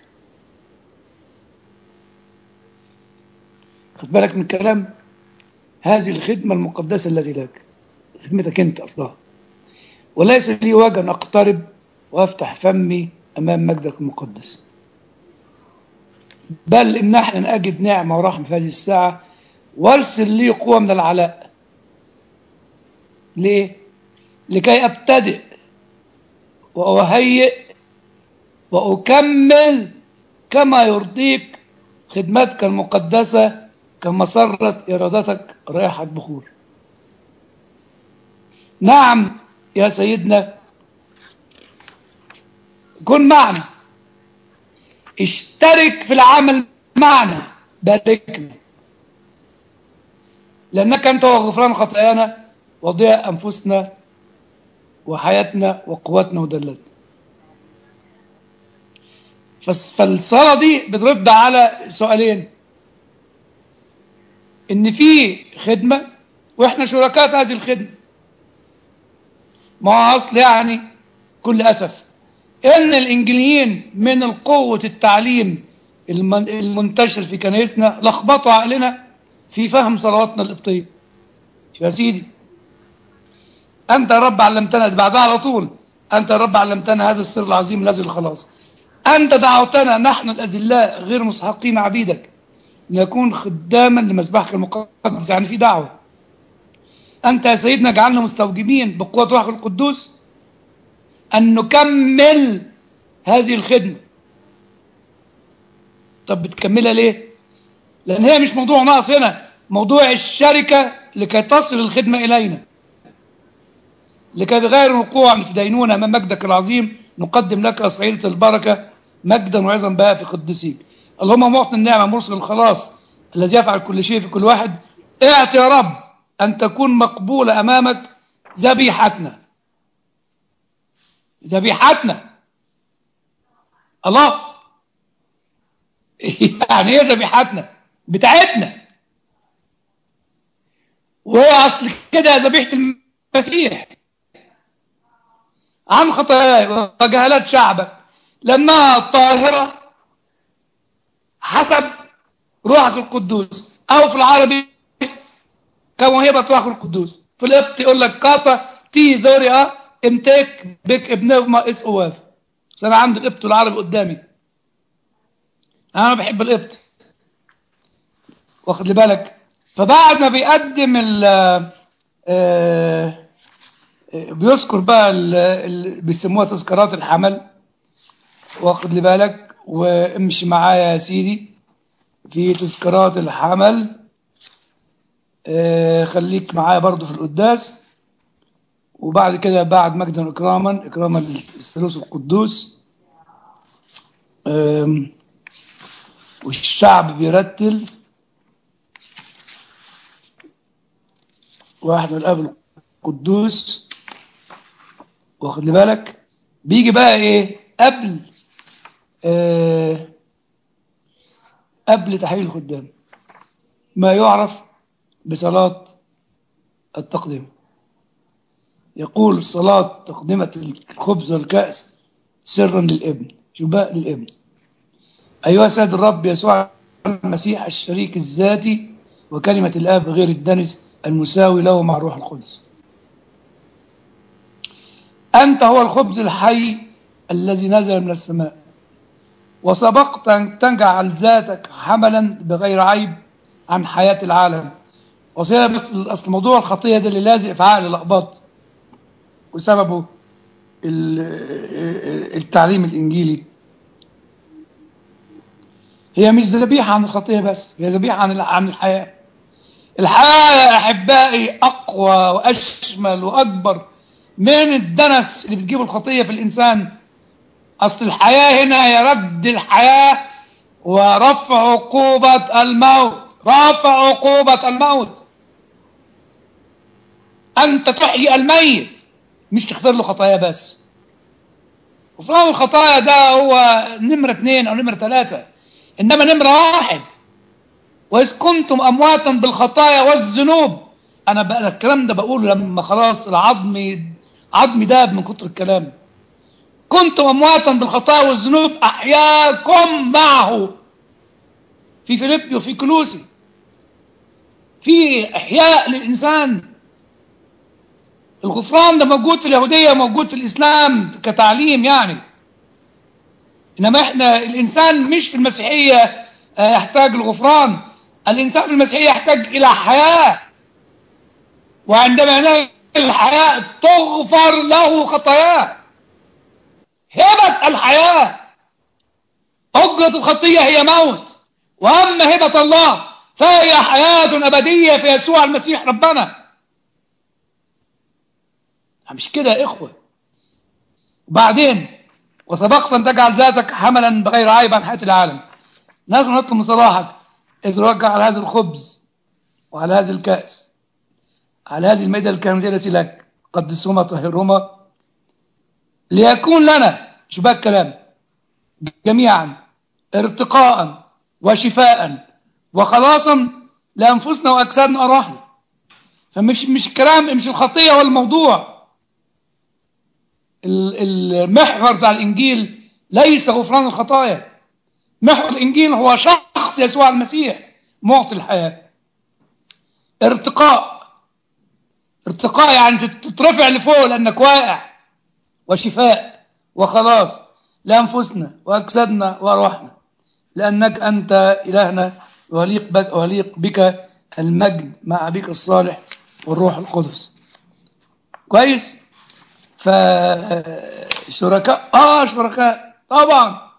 خد بالك من الكلام هذه الخدمة المقدسة التي لك خدمتك أنت أصلها وليس لي وجه أن أقترب وأفتح فمي أمام مجدك المقدس بل امنحنا أن أجد نعمة ورحمة في هذه الساعة وارسل لي قوة من العلاء ليه؟ لكي أبتدئ وأهيئ وأكمل كما يرضيك خدمتك المقدسة كما سرت إرادتك رائحة بخور نعم يا سيدنا كن معنا اشترك في العمل معنا باركنا لأنك أنت وغفران خطايانا وضيع أنفسنا وحياتنا وقوتنا ودلتنا فالصلاة دي بترد على سؤالين إن في خدمة وإحنا شركاء في هذه الخدمة ما أصل يعني كل أسف إن الإنجليين من القوة التعليم المنتشر في كنائسنا لخبطوا عقلنا في فهم صلواتنا القبطية يا سيدي أنت يا رب علمتنا بعدها على طول أنت يا رب علمتنا هذا السر العظيم الذي الخلاص أنت دعوتنا نحن الأذلاء غير مستحقين عبيدك نكون خداما لمذبحك المقدس يعني في دعوة أنت يا سيدنا جعلنا مستوجبين بقوة روحك القدوس أن نكمل هذه الخدمة طب بتكملها ليه؟ لأن هي مش موضوع ناقص هنا موضوع الشركة لكي تصل الخدمة إلينا لكي بغير الوقوع في دينونة أمام مجدك العظيم نقدم لك أسعيرة البركة مجدا وعظا بها في قدسيك اللهم معطي النعمة مرسل الخلاص الذي يفعل كل شيء في كل واحد اعط يا رب أن تكون مقبولة أمامك ذبيحتنا ذبيحتنا الله يعني ايه ذبيحتنا بتاعتنا وهي اصل كده ذبيحه المسيح عن خطاياي وجهالات شعبك لما طاهره حسب روحك القدوس او في العربي كموهبه روحك القدوس في القبط يقول لك كاتا تي ذوريا امتك بك ابنهما اس اواف بس انا عندي القبط والعربي قدامي انا بحب القبط واخد لي بالك فبعد ما بيقدم ال آه، آه، بيذكر بقى ال- ال- بيسموها تذكارات الحمل واخد لي بالك وامشي معايا يا سيدي في تذكارات الحمل آه، خليك معايا برضو في القداس وبعد كده بعد مجدا واكراما اكراما للثالوث القدوس آم، والشعب بيرتل واحد من الاب القدوس واخد لي بالك بيجي بقى ايه قبل آه قبل تحويل الخدام ما يعرف بصلاة التقدمة يقول صلاة تقدمة الخبز والكأس سرا للابن شو بقى للابن أيها سيد الرب يسوع المسيح الشريك الذاتي وكلمة الآب غير الدنس المساوي له مع الروح القدس أنت هو الخبز الحي الذي نزل من السماء وسبقت أن تجعل ذاتك حملا بغير عيب عن حياة العالم وصير بس أصل موضوع الخطية ده اللي لازق في عقل الأقباط وسببه ال- التعليم الإنجيلي هي مش ذبيحة عن الخطية بس هي ذبيحة عن عن الحياة الحياة يا أحبائي أقوى وأشمل وأكبر من الدنس اللي بتجيب الخطية في الإنسان أصل الحياة هنا هي رد الحياة ورفع عقوبة الموت رفع عقوبة الموت أنت تحيي الميت مش تغفر له خطايا بس غفران الخطايا ده هو نمرة اثنين أو نمرة ثلاثة إنما نمرة واحد وإذ كنتم أمواتا بالخطايا والذنوب أنا بقى الكلام ده بقوله لما خلاص العظم عظمي داب من كتر الكلام كنتم أمواتا بالخطايا والذنوب أحياكم معه في فيليبي وفي كلوسي في إحياء للإنسان الغفران ده موجود في اليهودية موجود في الإسلام كتعليم يعني إنما إحنا الإنسان مش في المسيحية آه، يحتاج لغفران الإنسان في المسيحية يحتاج إلى حياة وعندما ينال الحياة تغفر له خطاياه هبة الحياة أجرة الخطية هي موت وأما هبة الله فهي حياة أبدية في يسوع المسيح ربنا مش كده يا إخوة وبعدين وسبقت أن تجعل ذاتك حملا بغير عيب عن حياة العالم لازم نطلب من صلاحك إذ رجع على هذا الخبز وعلى هذه الكأس على هذه المائدة الكاملة التي لك قدسهما طهرهما ليكون لنا شو بقى الكلام جميعا ارتقاء وشفاء وخلاصا لأنفسنا وأجسادنا أراحنا فمش مش الكلام مش الخطية هو الموضوع ال- المحور بتاع الإنجيل ليس غفران الخطايا محور الإنجيل هو شخص يسوع المسيح معطي الحياة ارتقاء ارتقاء يعني تترفع لفوق لأنك واقع وشفاء وخلاص لأنفسنا وأجسادنا وأرواحنا لأنك أنت إلهنا وليق بك, وليق بك المجد مع أبيك الصالح والروح القدس كويس فشركاء آه شركاء طبعا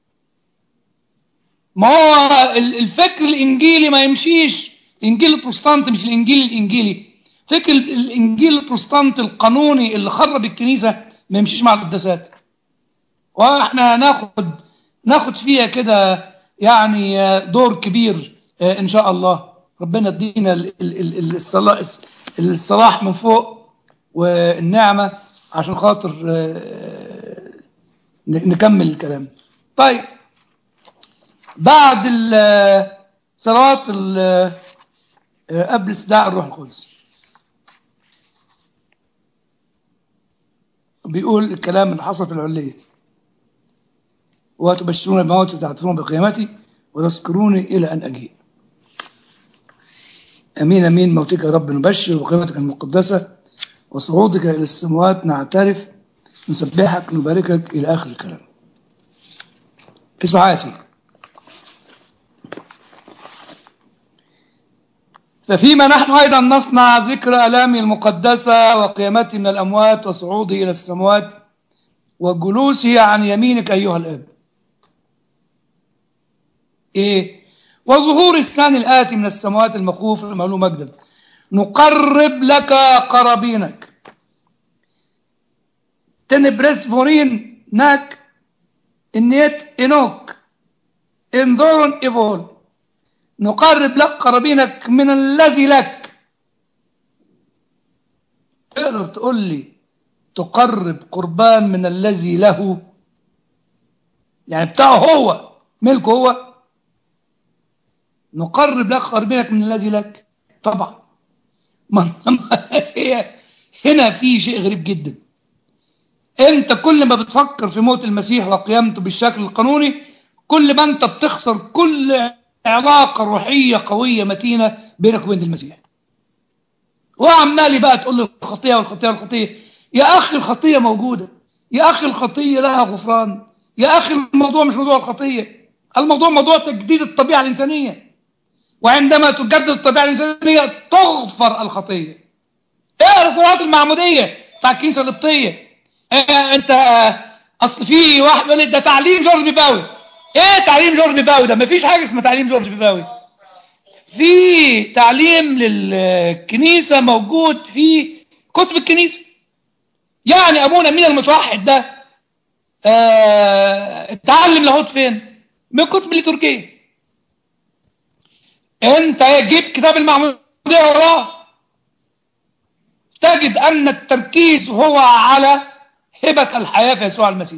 ما هو ال- الفكر الإنجيلي ما يمشيش الإنجيل البروتستانتي مش الإنجيل الإنجيلي فكر ال- الإنجيل البروتستانتي القانوني اللي خرب الكنيسة ما يمشيش مع القداسات واحنا هناخد ناخد فيها كده يعني دور كبير آه، ان شاء الله ربنا يدينا ال- ال- ال- الصلاح الصلاح من فوق والنعمه عشان خاطر آه، ن- نكمل الكلام طيب بعد ال- صلوات ال- آه، قبل استدعاء الروح القدس بيقول الكلام اللي حصل في العليه وتبشرون بموتي وتعترفون بقيامتي وتذكروني إلى أن أجيء أمين أمين موتك يا رب نبشر وقيمتك المقدسة وصعودك إلى السماوات نعترف نسبحك نباركك إلى آخر الكلام اسمع يا سيدي ففيما نحن أيضا نصنع ذكر ألامه المقدسة وقيامته من الأموات وصعوده إلى السماوات وجلوسه عن يمينك أيها الآب إيه وظهور الثاني الآتي من السماوات المخوف المعلوم مجدا نقرب لك قرابينك تنبرس فورين ناك إنيت إنوك انظرون إيفول نقرب لك قرابينك من الذي لك تقدر تقول لي تقرب قربان من الذي له يعني بتاعه هو ملكه هو نقرب لك قربينك من الذي لك طبعا ما هي هنا في شيء غريب جدا انت كل ما بتفكر في موت المسيح وقيامته بالشكل القانوني كل ما انت بتخسر كل علاقة روحية قوية متينة بينك وبين المسيح وعمالي بقى تقول له الخطية والخطية والخطية يا أخي الخطية موجودة يا أخي الخطية لها غفران يا أخي الموضوع مش موضوع الخطية الموضوع موضوع تجديد الطبيعة الإنسانية وعندما تجدد الطبيعة الإنسانية تغفر الخطية اقرا صلاة المعمودية بتاع الكنيسة القبطية اه انت اصل في واحد يقول لي ده تعليم جورج بيباوي ايه تعليم جورج بيباوي ده مفيش حاجة اسمها تعليم جورج بيباوي في تعليم للكنيسة موجود في كتب الكنيسة يعني ابونا مين المتوحد ده اه اتعلم لاهوت فين من كتب الليتورجيه انت جيب كتاب المعمودية وراه تجد ان التركيز هو على هبة الحياة في يسوع المسيح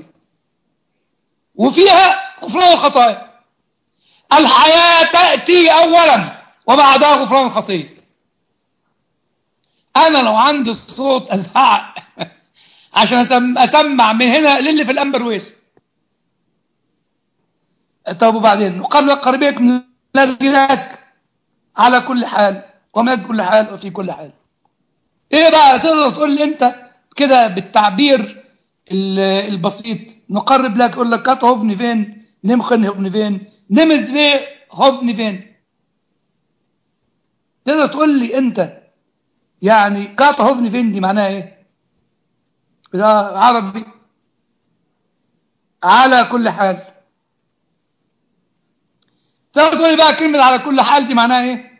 وفيها غفران الخطايا الحياة تأتي أولا وبعدها غفران الخطية أنا لو عندي الصوت أزعق عشان أسمع من هنا للي في الأمبرويس طب وبعدين وقال لك قريبك من الذي لك على كل حال ومن كل حال وفي كل حال ايه بقى تقدر تقول لي انت كده بالتعبير البسيط نقرب لك يقول لك كات هوفني فين نمخن هوفني فين نمز في هوفني فين تقدر تقول لي انت يعني كات هوفني فين دي معناها ايه ده عربي على كل حال تقدر تقول لي بقى كلمة على كل حال دي معناها ايه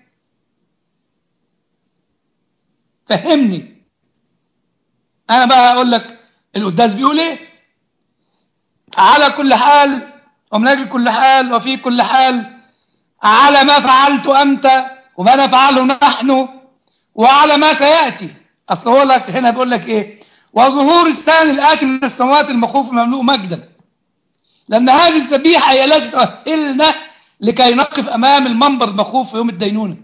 فهمني انا بقى اقول لك القداس بيقول ايه على كل حال ومن اجل كل حال وفي كل حال على ما فعلت انت وما نفعله نحن وعلى ما سياتي اصل هو لك هنا بيقول لك ايه وظهور الثاني الاتي من السماوات المخوف المملوء مجدا لان هذه الذبيحه هي التي تؤهلنا لكي نقف امام المنبر المخوف في يوم الدينونه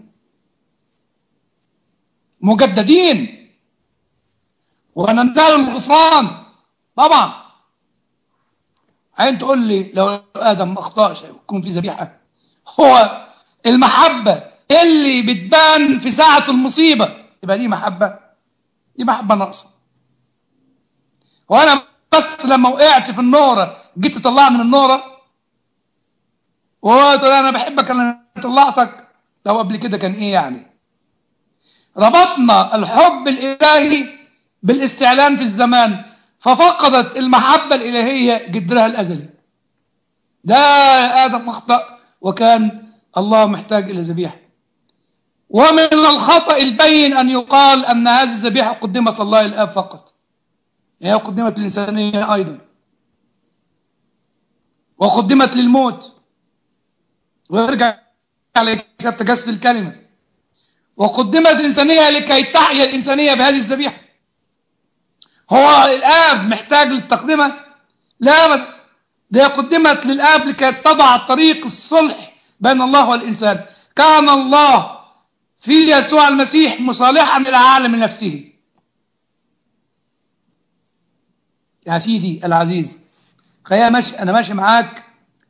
مجددين وننال الغفران طبعا عين تقول لي لو ادم ما اخطاش يكون في ذبيحه هو المحبه اللي بتبان في ساعه المصيبه يبقى دي محبه دي محبه ناقصه وانا بس لما وقعت في النوره جيت تطلعني من النوره وهو تقول انا بحبك انا طلعتك لو قبل كده كان ايه يعني ربطنا الحب الالهي بالاستعلان في الزمان ففقدت المحبة الإلهية جدرها الأزلي ده آدم أخطأ وكان الله محتاج إلى ذبيحة ومن الخطأ البين أن يقال أن هذه الذبيحة قدمت الله الآب فقط هي قدمت للإنسانية أيضا وقدمت للموت ويرجع لكتاب تجسد الكلمة وقدمت الإنسانية لكي تحيا الإنسانية بهذه الذبيحة هو الآب محتاج للتقدمة لا أبدا ده قدمت للآب لكي تضع طريق الصلح بين الله والإنسان كان الله في يسوع المسيح مصالحا للعالم نفسه يا سيدي العزيز خلينا ماشي انا ماشي معاك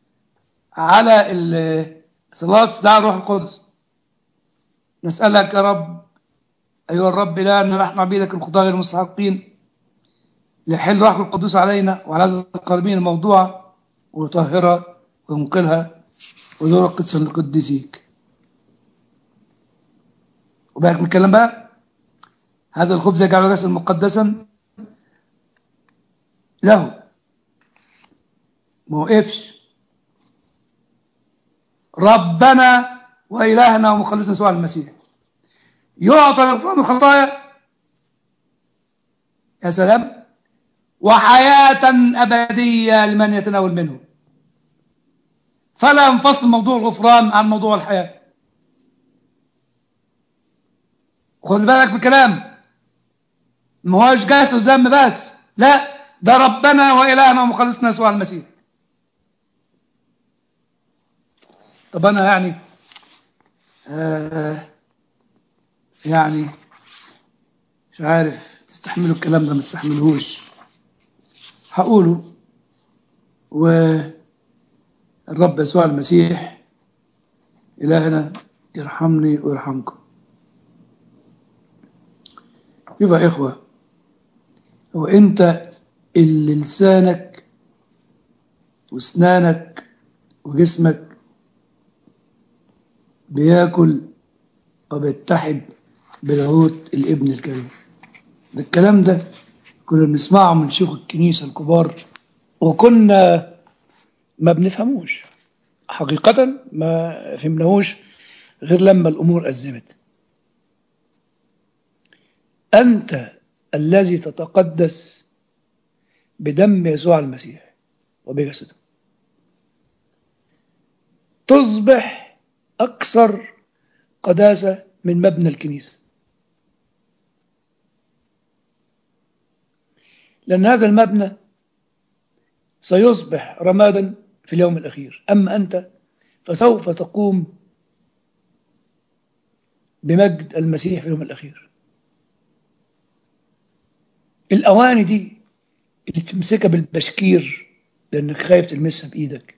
على صلاة استدعاء الروح القدس نسألك يا رب أيها الرب لا أن نحن عبيدك الخطاة غير المستحقين لحل روح القدوس علينا وعلى القربين الموضوعة وطهرة وينقلها ودور قدسا لقدسيك وبالك من الكلام بقى هذا الخبز يجعله جسدا مقدسا له ما وقفش ربنا وإلهنا ومخلصنا سوى المسيح يعطى غفران الخطايا يا سلام وحياة أبدية لمن يتناول منه فلا ينفصل موضوع الغفران عن موضوع الحياة خد بالك من الكلام ما هوش جسد ودم بس لا ده ربنا وإلهنا ومخلصنا يسوع المسيح طب أنا يعني آه يعني مش عارف تستحملوا الكلام ده ما تستحملوش هقوله والرب يسوع المسيح إلهنا يرحمني ويرحمكم يبقى يا إخوة هو أنت اللي لسانك واسنانك وجسمك بياكل وبيتحد بلاهوت الابن الكريم ده الكلام ده كنا بنسمعه من شيوخ الكنيسة الكبار وكنا ما بنفهموش حقيقة ما فهمناهوش غير لما الأمور أزمت أنت الذي تتقدس بدم يسوع المسيح وبجسده تصبح أكثر قداسة من مبنى الكنيسة لأن هذا المبنى سيصبح رمادا في اليوم الأخير أما أنت فسوف تقوم بمجد المسيح في اليوم الأخير الأواني دي اللي تمسكها بالبشكير لأنك خايف تلمسها بإيدك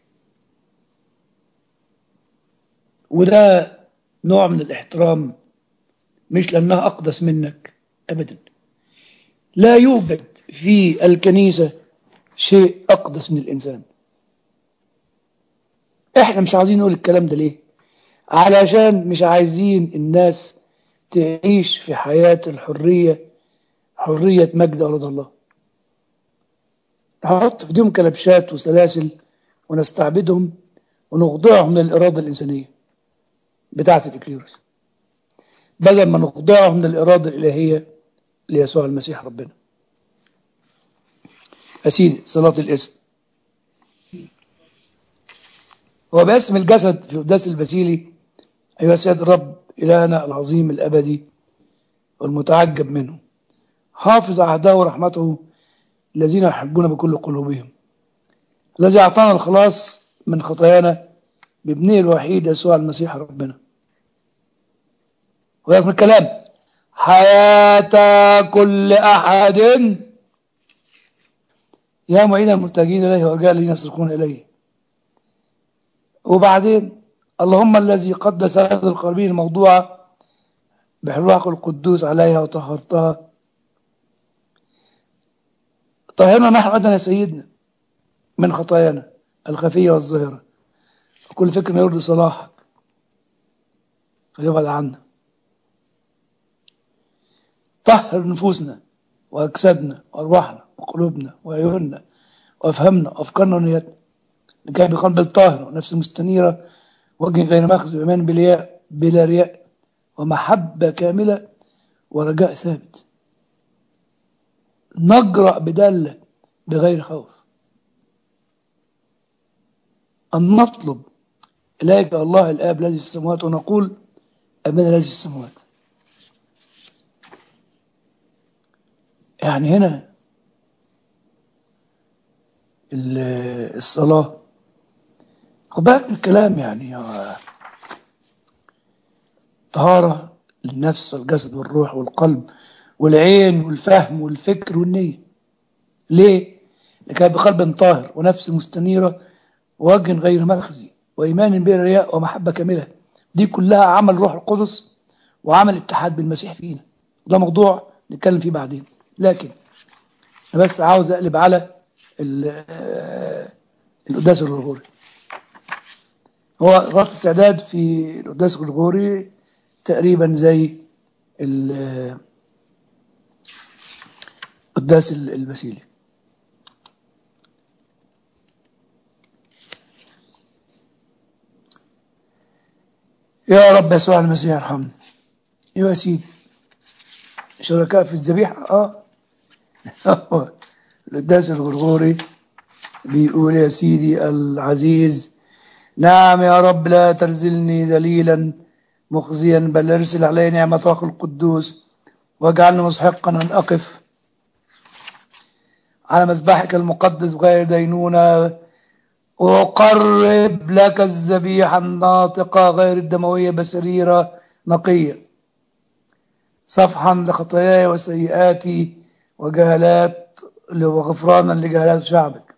وده نوع من الاحترام مش لأنها أقدس منك أبدا لا يوجد في الكنيسة شيء أقدس من الإنسان إحنا مش عايزين نقول الكلام ده ليه علشان مش عايزين الناس تعيش في حياة الحرية حرية مجد أرض الله نحط في ايديهم كلبشات وسلاسل ونستعبدهم ونخضعهم للإرادة الإنسانية بتاعة الإكليروس بدل ما نخضعهم للإرادة الإلهية ليسوع المسيح ربنا أسيدي صلاة الاسم هو باسم الجسد في القداس البسيلي أيها سيد الرب إلهنا العظيم الأبدي والمتعجب منه حافظ عهده ورحمته الذين يحبون بكل قلوبهم الذي أعطانا الخلاص من خطايانا بابنه الوحيد يسوع المسيح ربنا وياك من الكلام حياة كل أحد يا معين المتجهين إليه ورجال الذين يصرخون إليه وبعدين اللهم الذي قدس هذه القربين الموضوعة بحلوحك القدوس عليها وطهرتها طهرنا نحن أيضا يا سيدنا من خطايانا الخفية والظاهرة وكل فكر يرضي صلاحك فليبعد عنا طهر نفوسنا وأجسادنا وأرواحنا وقلوبنا وعيوننا وأفهمنا وأفكارنا ونياتنا لكي بقلب الطاهر ونفس مستنيرة وجه غير مخزي وإيمان بلا بلا رياء ومحبة كاملة ورجاء ثابت نجرأ بدالة بغير خوف أن نطلب إليك الله الآب الذي في السماوات ونقول أبانا الذي في السماوات يعني هنا الصلاة خد بالك من الكلام يعني طهارة للنفس والجسد والروح والقلب والعين والفهم والفكر والنية ليه؟ لكي بقلب طاهر ونفس مستنيرة ووجه غير مخزي وإيمان بلا رياء ومحبة كاملة دي كلها عمل روح القدس وعمل اتحاد بالمسيح فينا ده موضوع نتكلم فيه بعدين لكن أنا بس عاوز أقلب على القداس الغرغوري هو صلاة الاستعداد في القداس الغرغوري تقريبا زي ال- القداس ال- البسيلي يا رب يسوع المسيح ارحمنا ايوه يا سيدي شركاء في الذبيحه اه القداس الغرغوري بيقول يا سيدي العزيز نعم يا رب لا ترزلني ذليلا مخزيا بل ارسل علي نعمة روح القدوس واجعلني مستحقا أن أقف على مذبحك المقدس غير دينونة وأقرب لك الذبيحة الناطقة غير الدموية بسريرة نقية صفحا لخطاياي وسيئاتي وجهالات وغفرانا لجهالات شعبك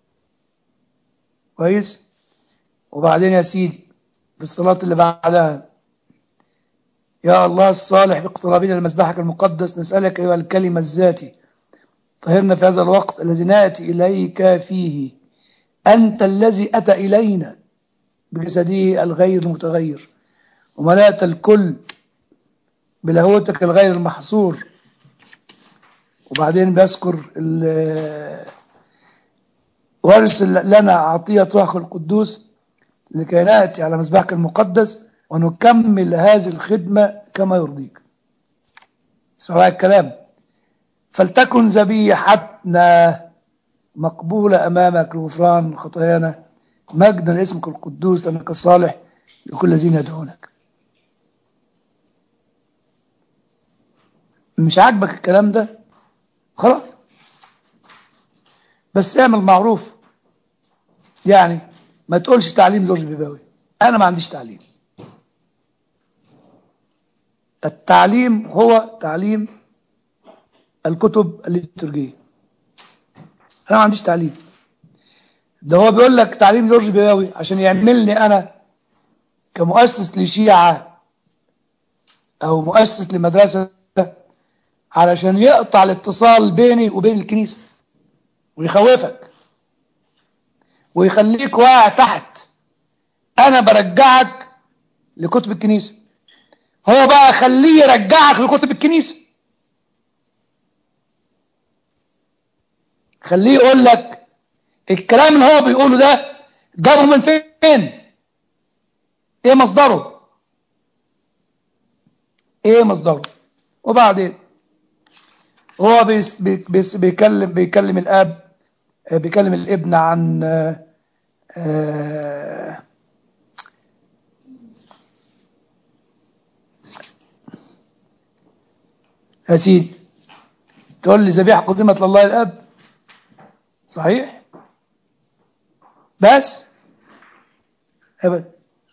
كويس وبعدين يا سيدي في الصلاة اللي بعدها يا الله الصالح باقترابنا لمسبحك المقدس نسألك أيها الكلمة الذاتي طهرنا في هذا الوقت الذي نأتي إليك فيه أنت الذي أتى إلينا بجسده الغير المتغير وملأت الكل بلاهوتك الغير المحصور وبعدين بيذكر ال- وارسل لنا عطية روحك القدوس لكي نأتي على مذبحك المقدس ونكمل هذه الخدمة كما يرضيك اسمع بقى الكلام فلتكن ذبيحتنا مقبولة أمامك لغفران خطايانا مجدا لاسمك القدوس لأنك صالح لكل الذين يدعونك مش عاجبك الكلام ده خلاص بس اعمل معروف يعني ما تقولش تعليم جورج بيباوي انا ما عنديش تعليم التعليم هو تعليم الكتب الليتورجية انا ما عنديش تعليم ده هو بيقول لك تعليم جورج بيباوي عشان يعملني انا كمؤسس لشيعة او مؤسس لمدرسة علشان يقطع الاتصال بيني وبين الكنيسة ويخوفك ويخليك واقع تحت انا برجعك لكتب الكنيسة هو بقى خليه يرجعك لكتب الكنيسة خليه يقول لك الكلام اللي هو بيقوله ده جابه من فين ايه مصدره ايه مصدره وبعدين هو بيس بيس بيكلم بيكلم الاب آه، بيكلم الابن عن آه، آه، يا سيدي تقول لي ذبيحة قدمت لله الاب صحيح بس ابدا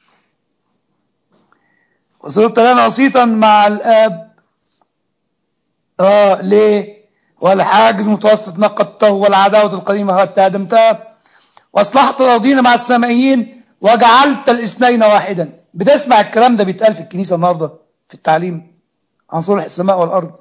وصرت لنا وسيطا مع الاب اه ليه والحاجز متوسط نقضته والعداوة القديمة قد هدمتها واصلحت الارضين مع السمائيين وجعلت الاثنين واحدا بتسمع الكلام ده بيتقال في الكنيسة النهارده في التعليم عن صلح السماء والارض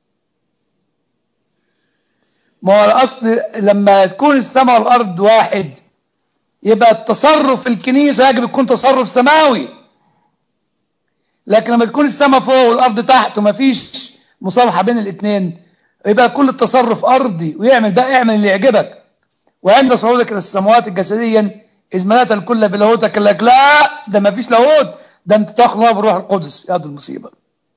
ما هو الاصل لما تكون السماء والارض واحد يبقى التصرف في الكنيسة يجب يكون تصرف سماوي لكن لما تكون السماء فوق والارض تحت ومفيش مصالحه بين الاثنين يبقى كل التصرف ارضي ويعمل بقى اعمل اللي يعجبك وعند صعودك الى السماوات جسديا اذ ملأت الكل بلاهوتك قال لك لا ده مفيش لاهوت ده انت تاخد نار بالروح القدس يا دي المصيبه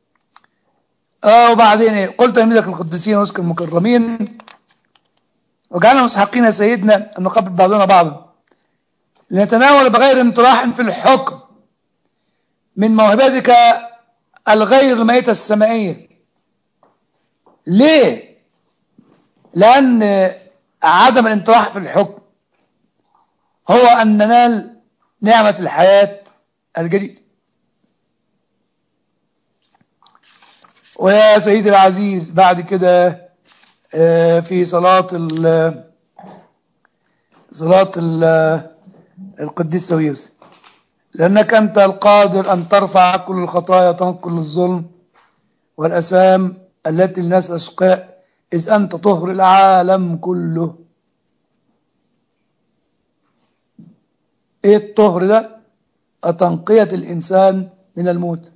اه وبعدين ايه قلت اميدك القديسين واذكر المكرمين وجعلنا مستحقين يا سيدنا ان نقبل بعضنا بعضا لنتناول بغير انطراح في الحكم من موهبتك الغير الميتة السمائية ليه؟ لأن عدم الانطراح في الحكم هو أن ننال نعمة الحياة الجديدة ويا سيدي العزيز بعد كده آه، في صلاة ال صلاة ال القديس سويرس لأنك أنت القادر أن ترفع كل الخطايا وتنقل الظلم والأسام التي الناس الأشقاء إذ أنت طهر العالم كله إيه الطهر ده؟ تنقية الإنسان من الموت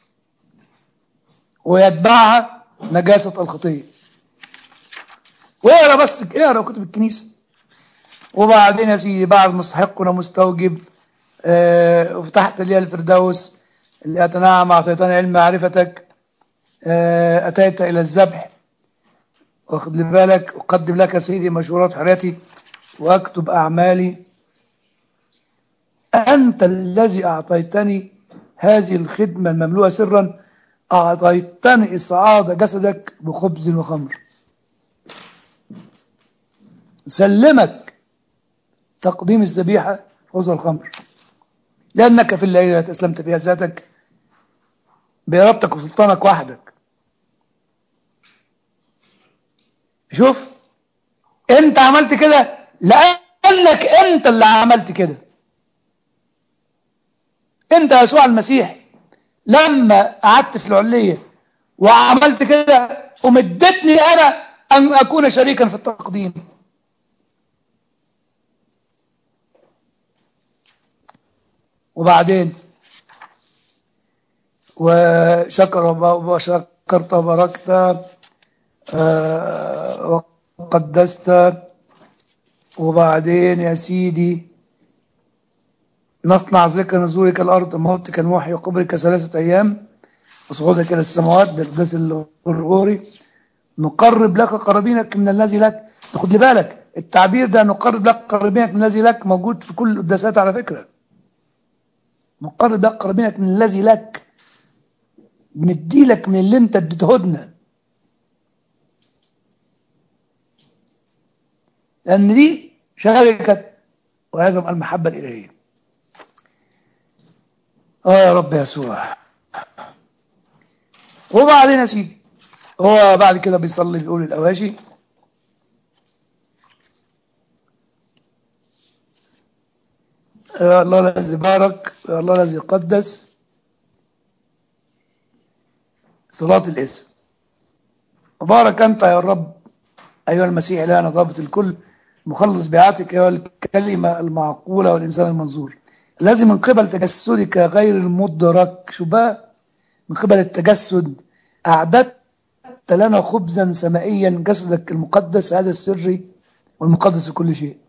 ويتبعها نجاسة الخطية واقرا بس اقرا كتب الكنيسة وبعدين يا سيدي بعد مستحق ومستوجب آه وفتحت لي الفردوس اللي أتنعم أعطيتني علم معرفتك آه أتيت إلى الذبح واخد لي بالك أقدم لك يا سيدي مشورات حياتي وأكتب أعمالي أنت الذي أعطيتني هذه الخدمة المملوءة سرا أعطيتني إسعاد جسدك بخبز وخمر سلمك تقديم الذبيحة خبز الخمر لأنك في الليلة التي أسلمت فيها ذاتك بإرادتك وسلطانك وحدك شوف انت عملت كده لأنك انت اللي عملت كده انت يا يسوع المسيح لما قعدت في العلية وعملت كده ومدتني انا ان اكون شريكا في التقديم وبعدين وشكر وشكرت وباركت آه وقدست وبعدين يا سيدي نصنع ذكر نزولك الأرض موتك الموحي وقبرك ثلاثة أيام وصعودك إلى السماوات ده القداس الغرغوري نقرب لك قرابينك من الذي لك خد لي بالك التعبير ده نقرب لك قرابينك من الذي لك موجود في كل القداسات على فكرة نقرب لك قرابينك من الذي لك بندي لك من اللي انت اديته لنا لأن دي شركة وعظم المحبة الإلهية اه يا رب يسوع وبعدين يا سيدي هو بعد كده بيصلي بيقول الأواشي يا الله الذي بارك يا الله الذي قدس صلاة الاسم وبارك أنت يا رب أيها المسيح إلهنا ضابط الكل مخلص بيعتك أيها الكلمة المعقولة والإنسان المنظور الذي من قبل تجسدك غير المدرك شو بقى من قبل التجسد أعددت لنا خبزا سمائيا جسدك المقدس هذا السري والمقدس في كل شيء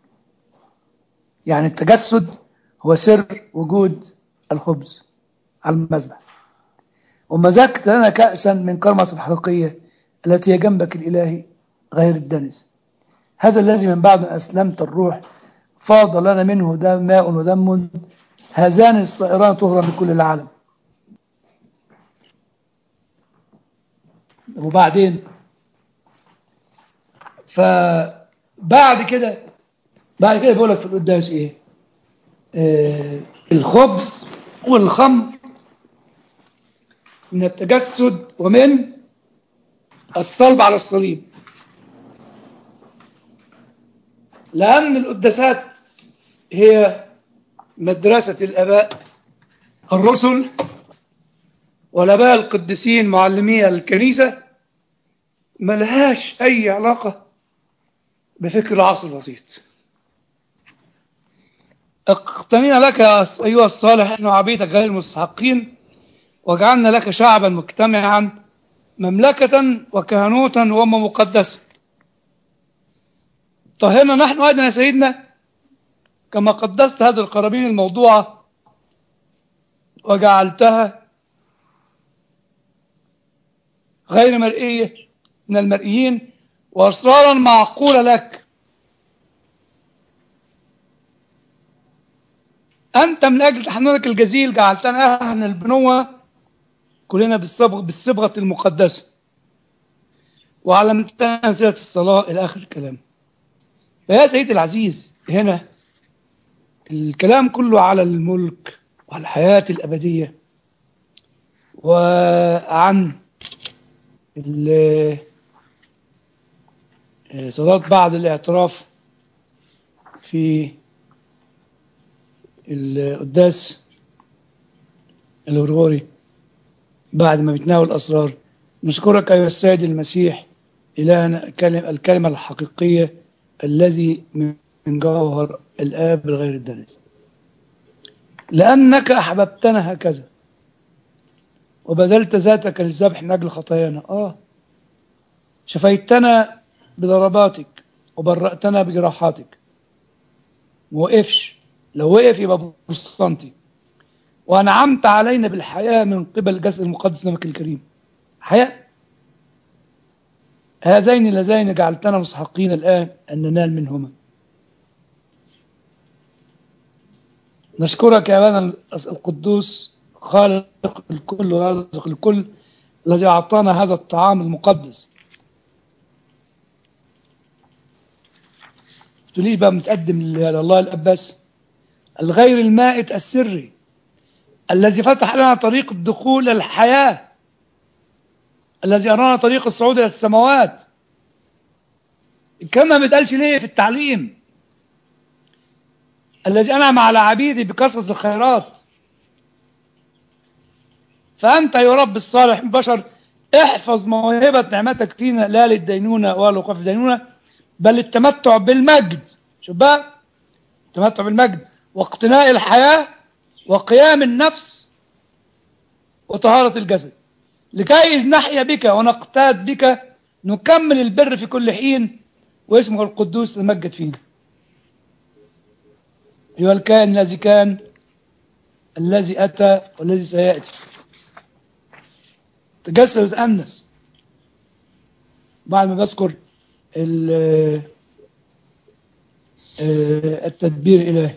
يعني التجسد هو سر وجود الخبز على المذبح ومزجت لنا كأسا من كرمة الحقيقية التي هي جنبك الإلهي غير الدنس هذا الذي من بعد أن أسلمت الروح فاض لنا منه دم ماء ودم هذان الصائران طهرا لكل العالم وبعدين فبعد كده بعد كده بيقول لك في القداس ايه آه الخبز والخمر من التجسد ومن الصلب على الصليب لأن القداسات هي مدرسة الآباء الرسل والآباء القديسين معلمي الكنيسة ملهاش أي علاقة بفكر العصر الوسيط اقتنينا لك أيها الصالح أنه عبيدك غير المستحقين وجعلنا لك شعبا مجتمعا مملكة وكهنوتا وأمة مقدسة طهرنا نحن أيضا يا سيدنا كما قدست هذه القرابين الموضوعة وجعلتها غير مرئية من المرئيين وأسرارا معقولة لك أنت من أجل تحننك الجزيل جعلتنا أهل البنوة كلنا بالصبغ بالصبغة المقدسة وعلمتنا أمثلة الصلاة إلى آخر الكلام فيا سيدي العزيز هنا الكلام كله على الملك وعلى الحياة الأبدية وعن صلاة بعد الاعتراف في القداس الغرغوري بعد ما بتناول الأسرار نشكرك أيها السيد المسيح إلهنا الكلمة الحقيقية الذي من جوهر الآب الغير الدنس لأنك أحببتنا هكذا وبذلت ذاتك للذبح من أجل خطايانا آه شفيتنا بضرباتك وبرأتنا بجراحاتك ما وقفش لو وقف يبقى بروستانتي وأنعمت علينا بالحياة من قبل الجسد المقدس نبك الكريم حياة هذين اللذين جعلتنا مستحقين الآن أن ننال منهما نشكرك يا أبانا القدوس خالق الكل ورازق الكل الذي أعطانا هذا الطعام المقدس تقوليش بقى متقدم لله الأب بس الغير المائت السري الذي فتح لنا طريق الدخول الحياة الذي أرانا طريق الصعود إلى السماوات الكلام ما بيتقالش ليه في التعليم الذي أنعم على عبيدي بكثرة الخيرات فأنت يا رب الصالح البشر احفظ موهبة نعمتك فينا لا للدينونة ولا لوقوف الدينونة بل للتمتع بالمجد شوف بقى التمتع بالمجد واقتناء الحياة وقيام النفس وطهارة الجسد لكي إذ نحيا بك ونقتاد بك نكمل البر في كل حين واسمه القدوس المجد فينا أيها الكائن الذي كان الذي أتى والذي سيأتي تجسد وتأنس بعد ما بذكر التدبير الإلهي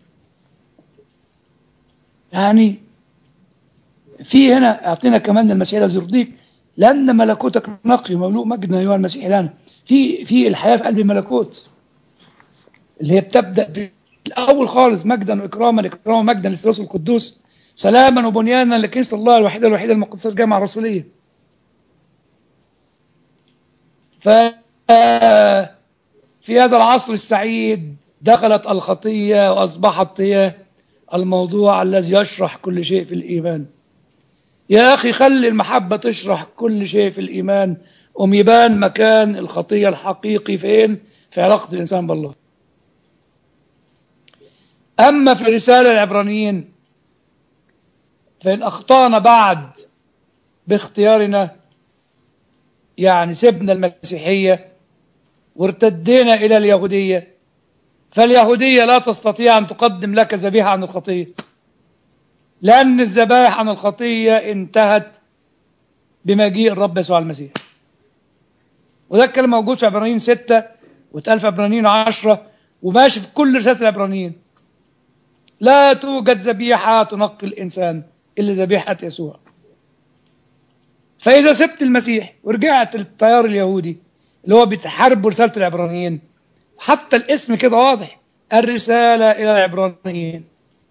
يعني في هنا اعطينا كمان المسيح الذي يرضيك لان ملكوتك نقي ومملوء مجدا ايها المسيح لنا في في الحياه في قلب الملكوت اللي هي بتبدا بالاول خالص مجدا واكراما اكراما مجدا للثالوث القدوس سلاما وبنيانا لكنيسه الله الوحيده الوحيده المقدسه الجامعه الرسوليه ف في هذا العصر السعيد دخلت الخطيه واصبحت هي الموضوع الذي يشرح كل شيء في الإيمان يا أخي خلي المحبة تشرح كل شيء في الإيمان أم يبان مكان الخطية الحقيقي فين في علاقة الإنسان بالله أما في رسالة العبرانيين فإن أخطأنا بعد باختيارنا يعني سبنا المسيحية وارتدينا إلى اليهودية فاليهودية لا تستطيع أن تقدم لك ذبيحة عن الخطية لأن الذبائح عن الخطية انتهت بمجيء الرب يسوع المسيح وده الكلام موجود في عبرانيين ستة واتقال في عبرانيين عشرة وماشي في كل رسالة العبرانيين لا توجد ذبيحة تنقي الإنسان إلا ذبيحة يسوع فإذا سبت المسيح ورجعت للتيار اليهودي اللي هو بيتحارب رسالة العبرانيين حتى الاسم كده واضح الرسالة إلى العبرانيين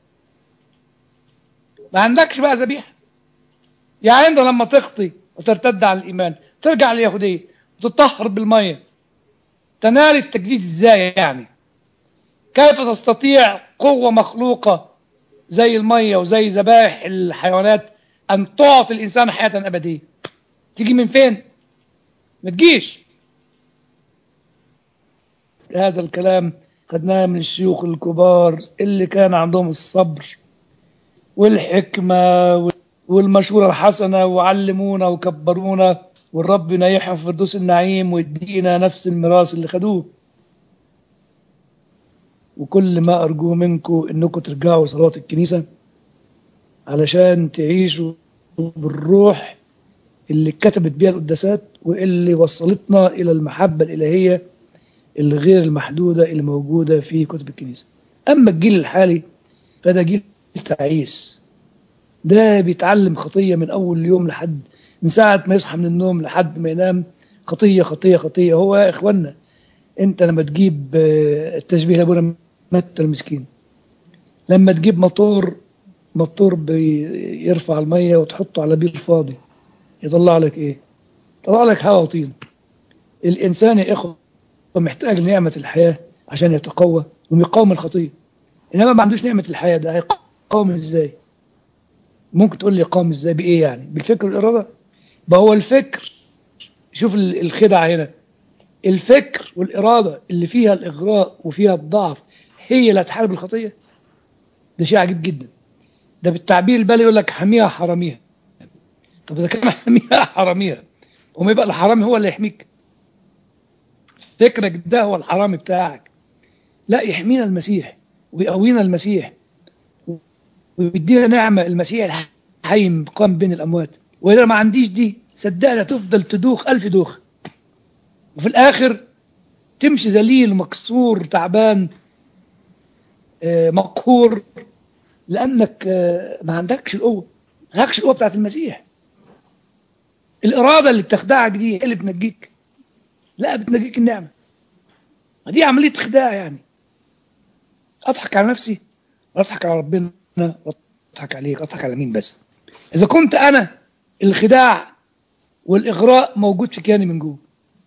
ما عندكش بقى ذبيحة يعني انت لما تخطي وترتد عن الإيمان ترجع لليهودية وتطهر بالمية تنال التجديد ازاي يعني كيف تستطيع قوة مخلوقة زي المية وزي ذبائح الحيوانات أن تعطي الإنسان حياة أبدية تيجي من فين ما تجيش هذا الكلام خدناه من الشيوخ الكبار اللي كان عندهم الصبر والحكمة والمشورة الحسنة وعلمونا وكبرونا والرب ينيحهم في فردوس النعيم ويدينا نفس الميراث اللي خدوه وكل ما أرجوه منكم إنكم ترجعوا صلاة الكنيسة علشان تعيشوا بالروح اللي كتبت بيها القداسات واللي وصلتنا إلى المحبة الإلهية الغير المحدودة اللي موجودة في كتب الكنيسة أما الجيل الحالي فده جيل تعيس ده بيتعلم خطية من أول يوم لحد من ساعة ما يصحى من النوم لحد ما ينام خطية خطية خطية هو يا إخوانا أنت لما تجيب التشبيه لأبونا متى المسكين لما تجيب موتور موتور بيرفع المية وتحطه على بير فاضي يطلع لك إيه؟ يطلع لك هواء وطين الإنسان يا إخوة محتاج لنعمة الحياة عشان يتقوى ويقاوم الخطية إنما ما عندوش نعمة الحياة ده هيقاوم إزاي ممكن تقول لي يقاوم إزاي بإيه يعني بالفكر والإرادة بقى هو الفكر شوف الخدعة هنا الفكر والإرادة اللي فيها الإغراء وفيها الضعف هي اللي هتحارب الخطية ده شيء عجيب جدا ده بالتعبير البالي يقول لك حميها حراميها طب اذا كان حميها حراميها وما يبقى الحرامي هو اللي يحميك فكرك ده هو الحرامي بتاعك لا يحمينا المسيح ويقوينا المسيح ويدينا نعمة المسيح الحي قام بين الأموات وإذا ما عنديش دي صدقني تفضل تدوخ ألف دوخ وفي الآخر تمشي ذليل مكسور تعبان آه، مقهور لأنك آه، ما عندكش القوة ما عندكش القوة بتاعت المسيح الإرادة اللي بتخدعك دي هي اللي بتنجيك لا بتنجيك النعمة ما دي عملية خداع يعني أضحك على نفسي وأضحك على ربنا وأضحك عليك أضحك على مين بس إذا كنت أنا الخداع والإغراء موجود في كياني من جوه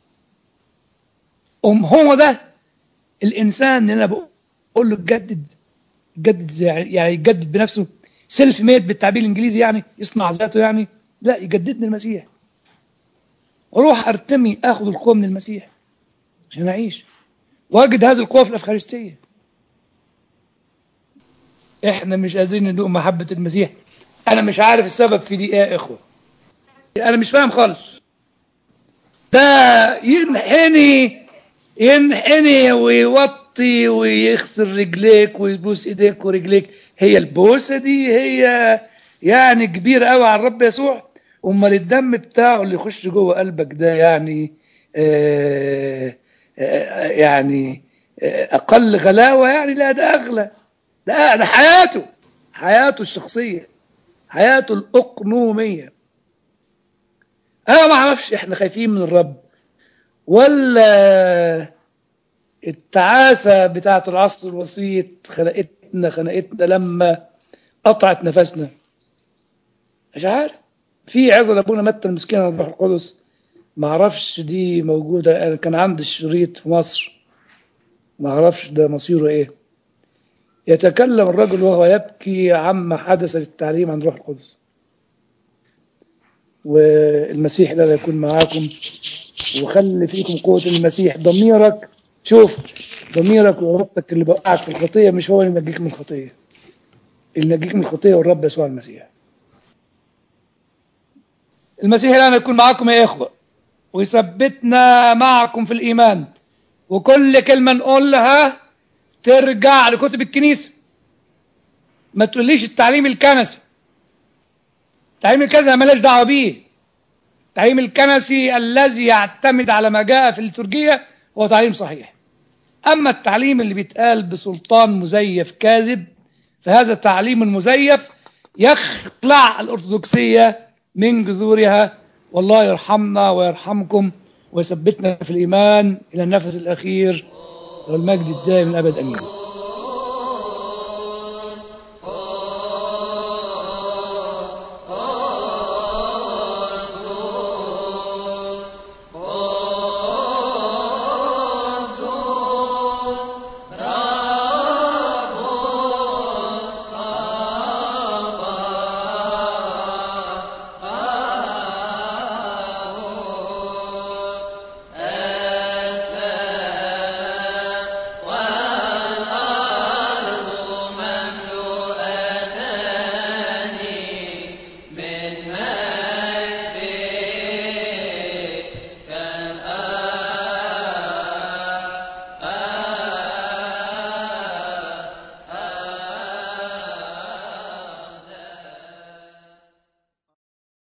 أم هو ده الإنسان اللي أنا بقول له جدد جدد ازاي يعني يجدد بنفسه سيلف ميد بالتعبير الإنجليزي يعني يصنع ذاته يعني لا يجددني المسيح واروح ارتمي اخذ القوه من المسيح عشان اعيش واجد هذه القوه في الافخارستيه احنا مش قادرين ندوق محبه المسيح انا مش عارف السبب في دي ايه يا اخوه انا مش فاهم خالص ده ينحني ينحني ويوطي ويخسر رجليك ويبوس ايديك ورجليك هي البوسه دي هي يعني كبيره قوي على الرب يسوع امال الدم بتاعه اللي يخش جوه قلبك ده يعني آه آه يعني آه اقل غلاوه يعني لا ده اغلى لا ده حياته حياته الشخصيه حياته الاقنوميه انا ما اعرفش احنا خايفين من الرب ولا التعاسه بتاعه العصر الوسيط خنقتنا خنقتنا لما قطعت نفسنا مش عارف في عظة لابونا متى المسكين على الروح القدس ما اعرفش دي موجودة أنا كان عندي الشريط في مصر ما اعرفش ده مصيره ايه يتكلم الرجل وهو يبكي عما حدث للتعليم عن الروح القدس والمسيح لا يكون معاكم وخلي فيكم قوة المسيح ضميرك شوف ضميرك وربطك اللي بوقعك في الخطية مش هو اللي ينجيك من الخطية اللي ينجيك من الخطية والرب يسوع المسيح المسيح الآن يكون معكم يا إخوة ويثبتنا معكم في الإيمان وكل كلمة نقولها ترجع لكتب الكنيسة ما تقوليش التعليم الكنسي التعليم الكنسي ملاش دعوة بيه التعليم الكنسي الذي يعتمد على ما جاء في الليتورجية هو تعليم صحيح أما التعليم اللي بيتقال بسلطان مزيف كاذب فهذا تعليم مزيف يخلع الأرثوذكسية من جذورها والله يرحمنا ويرحمكم ويثبتنا في الإيمان إلى النفس الأخير والمجد الدائم الأبد أمين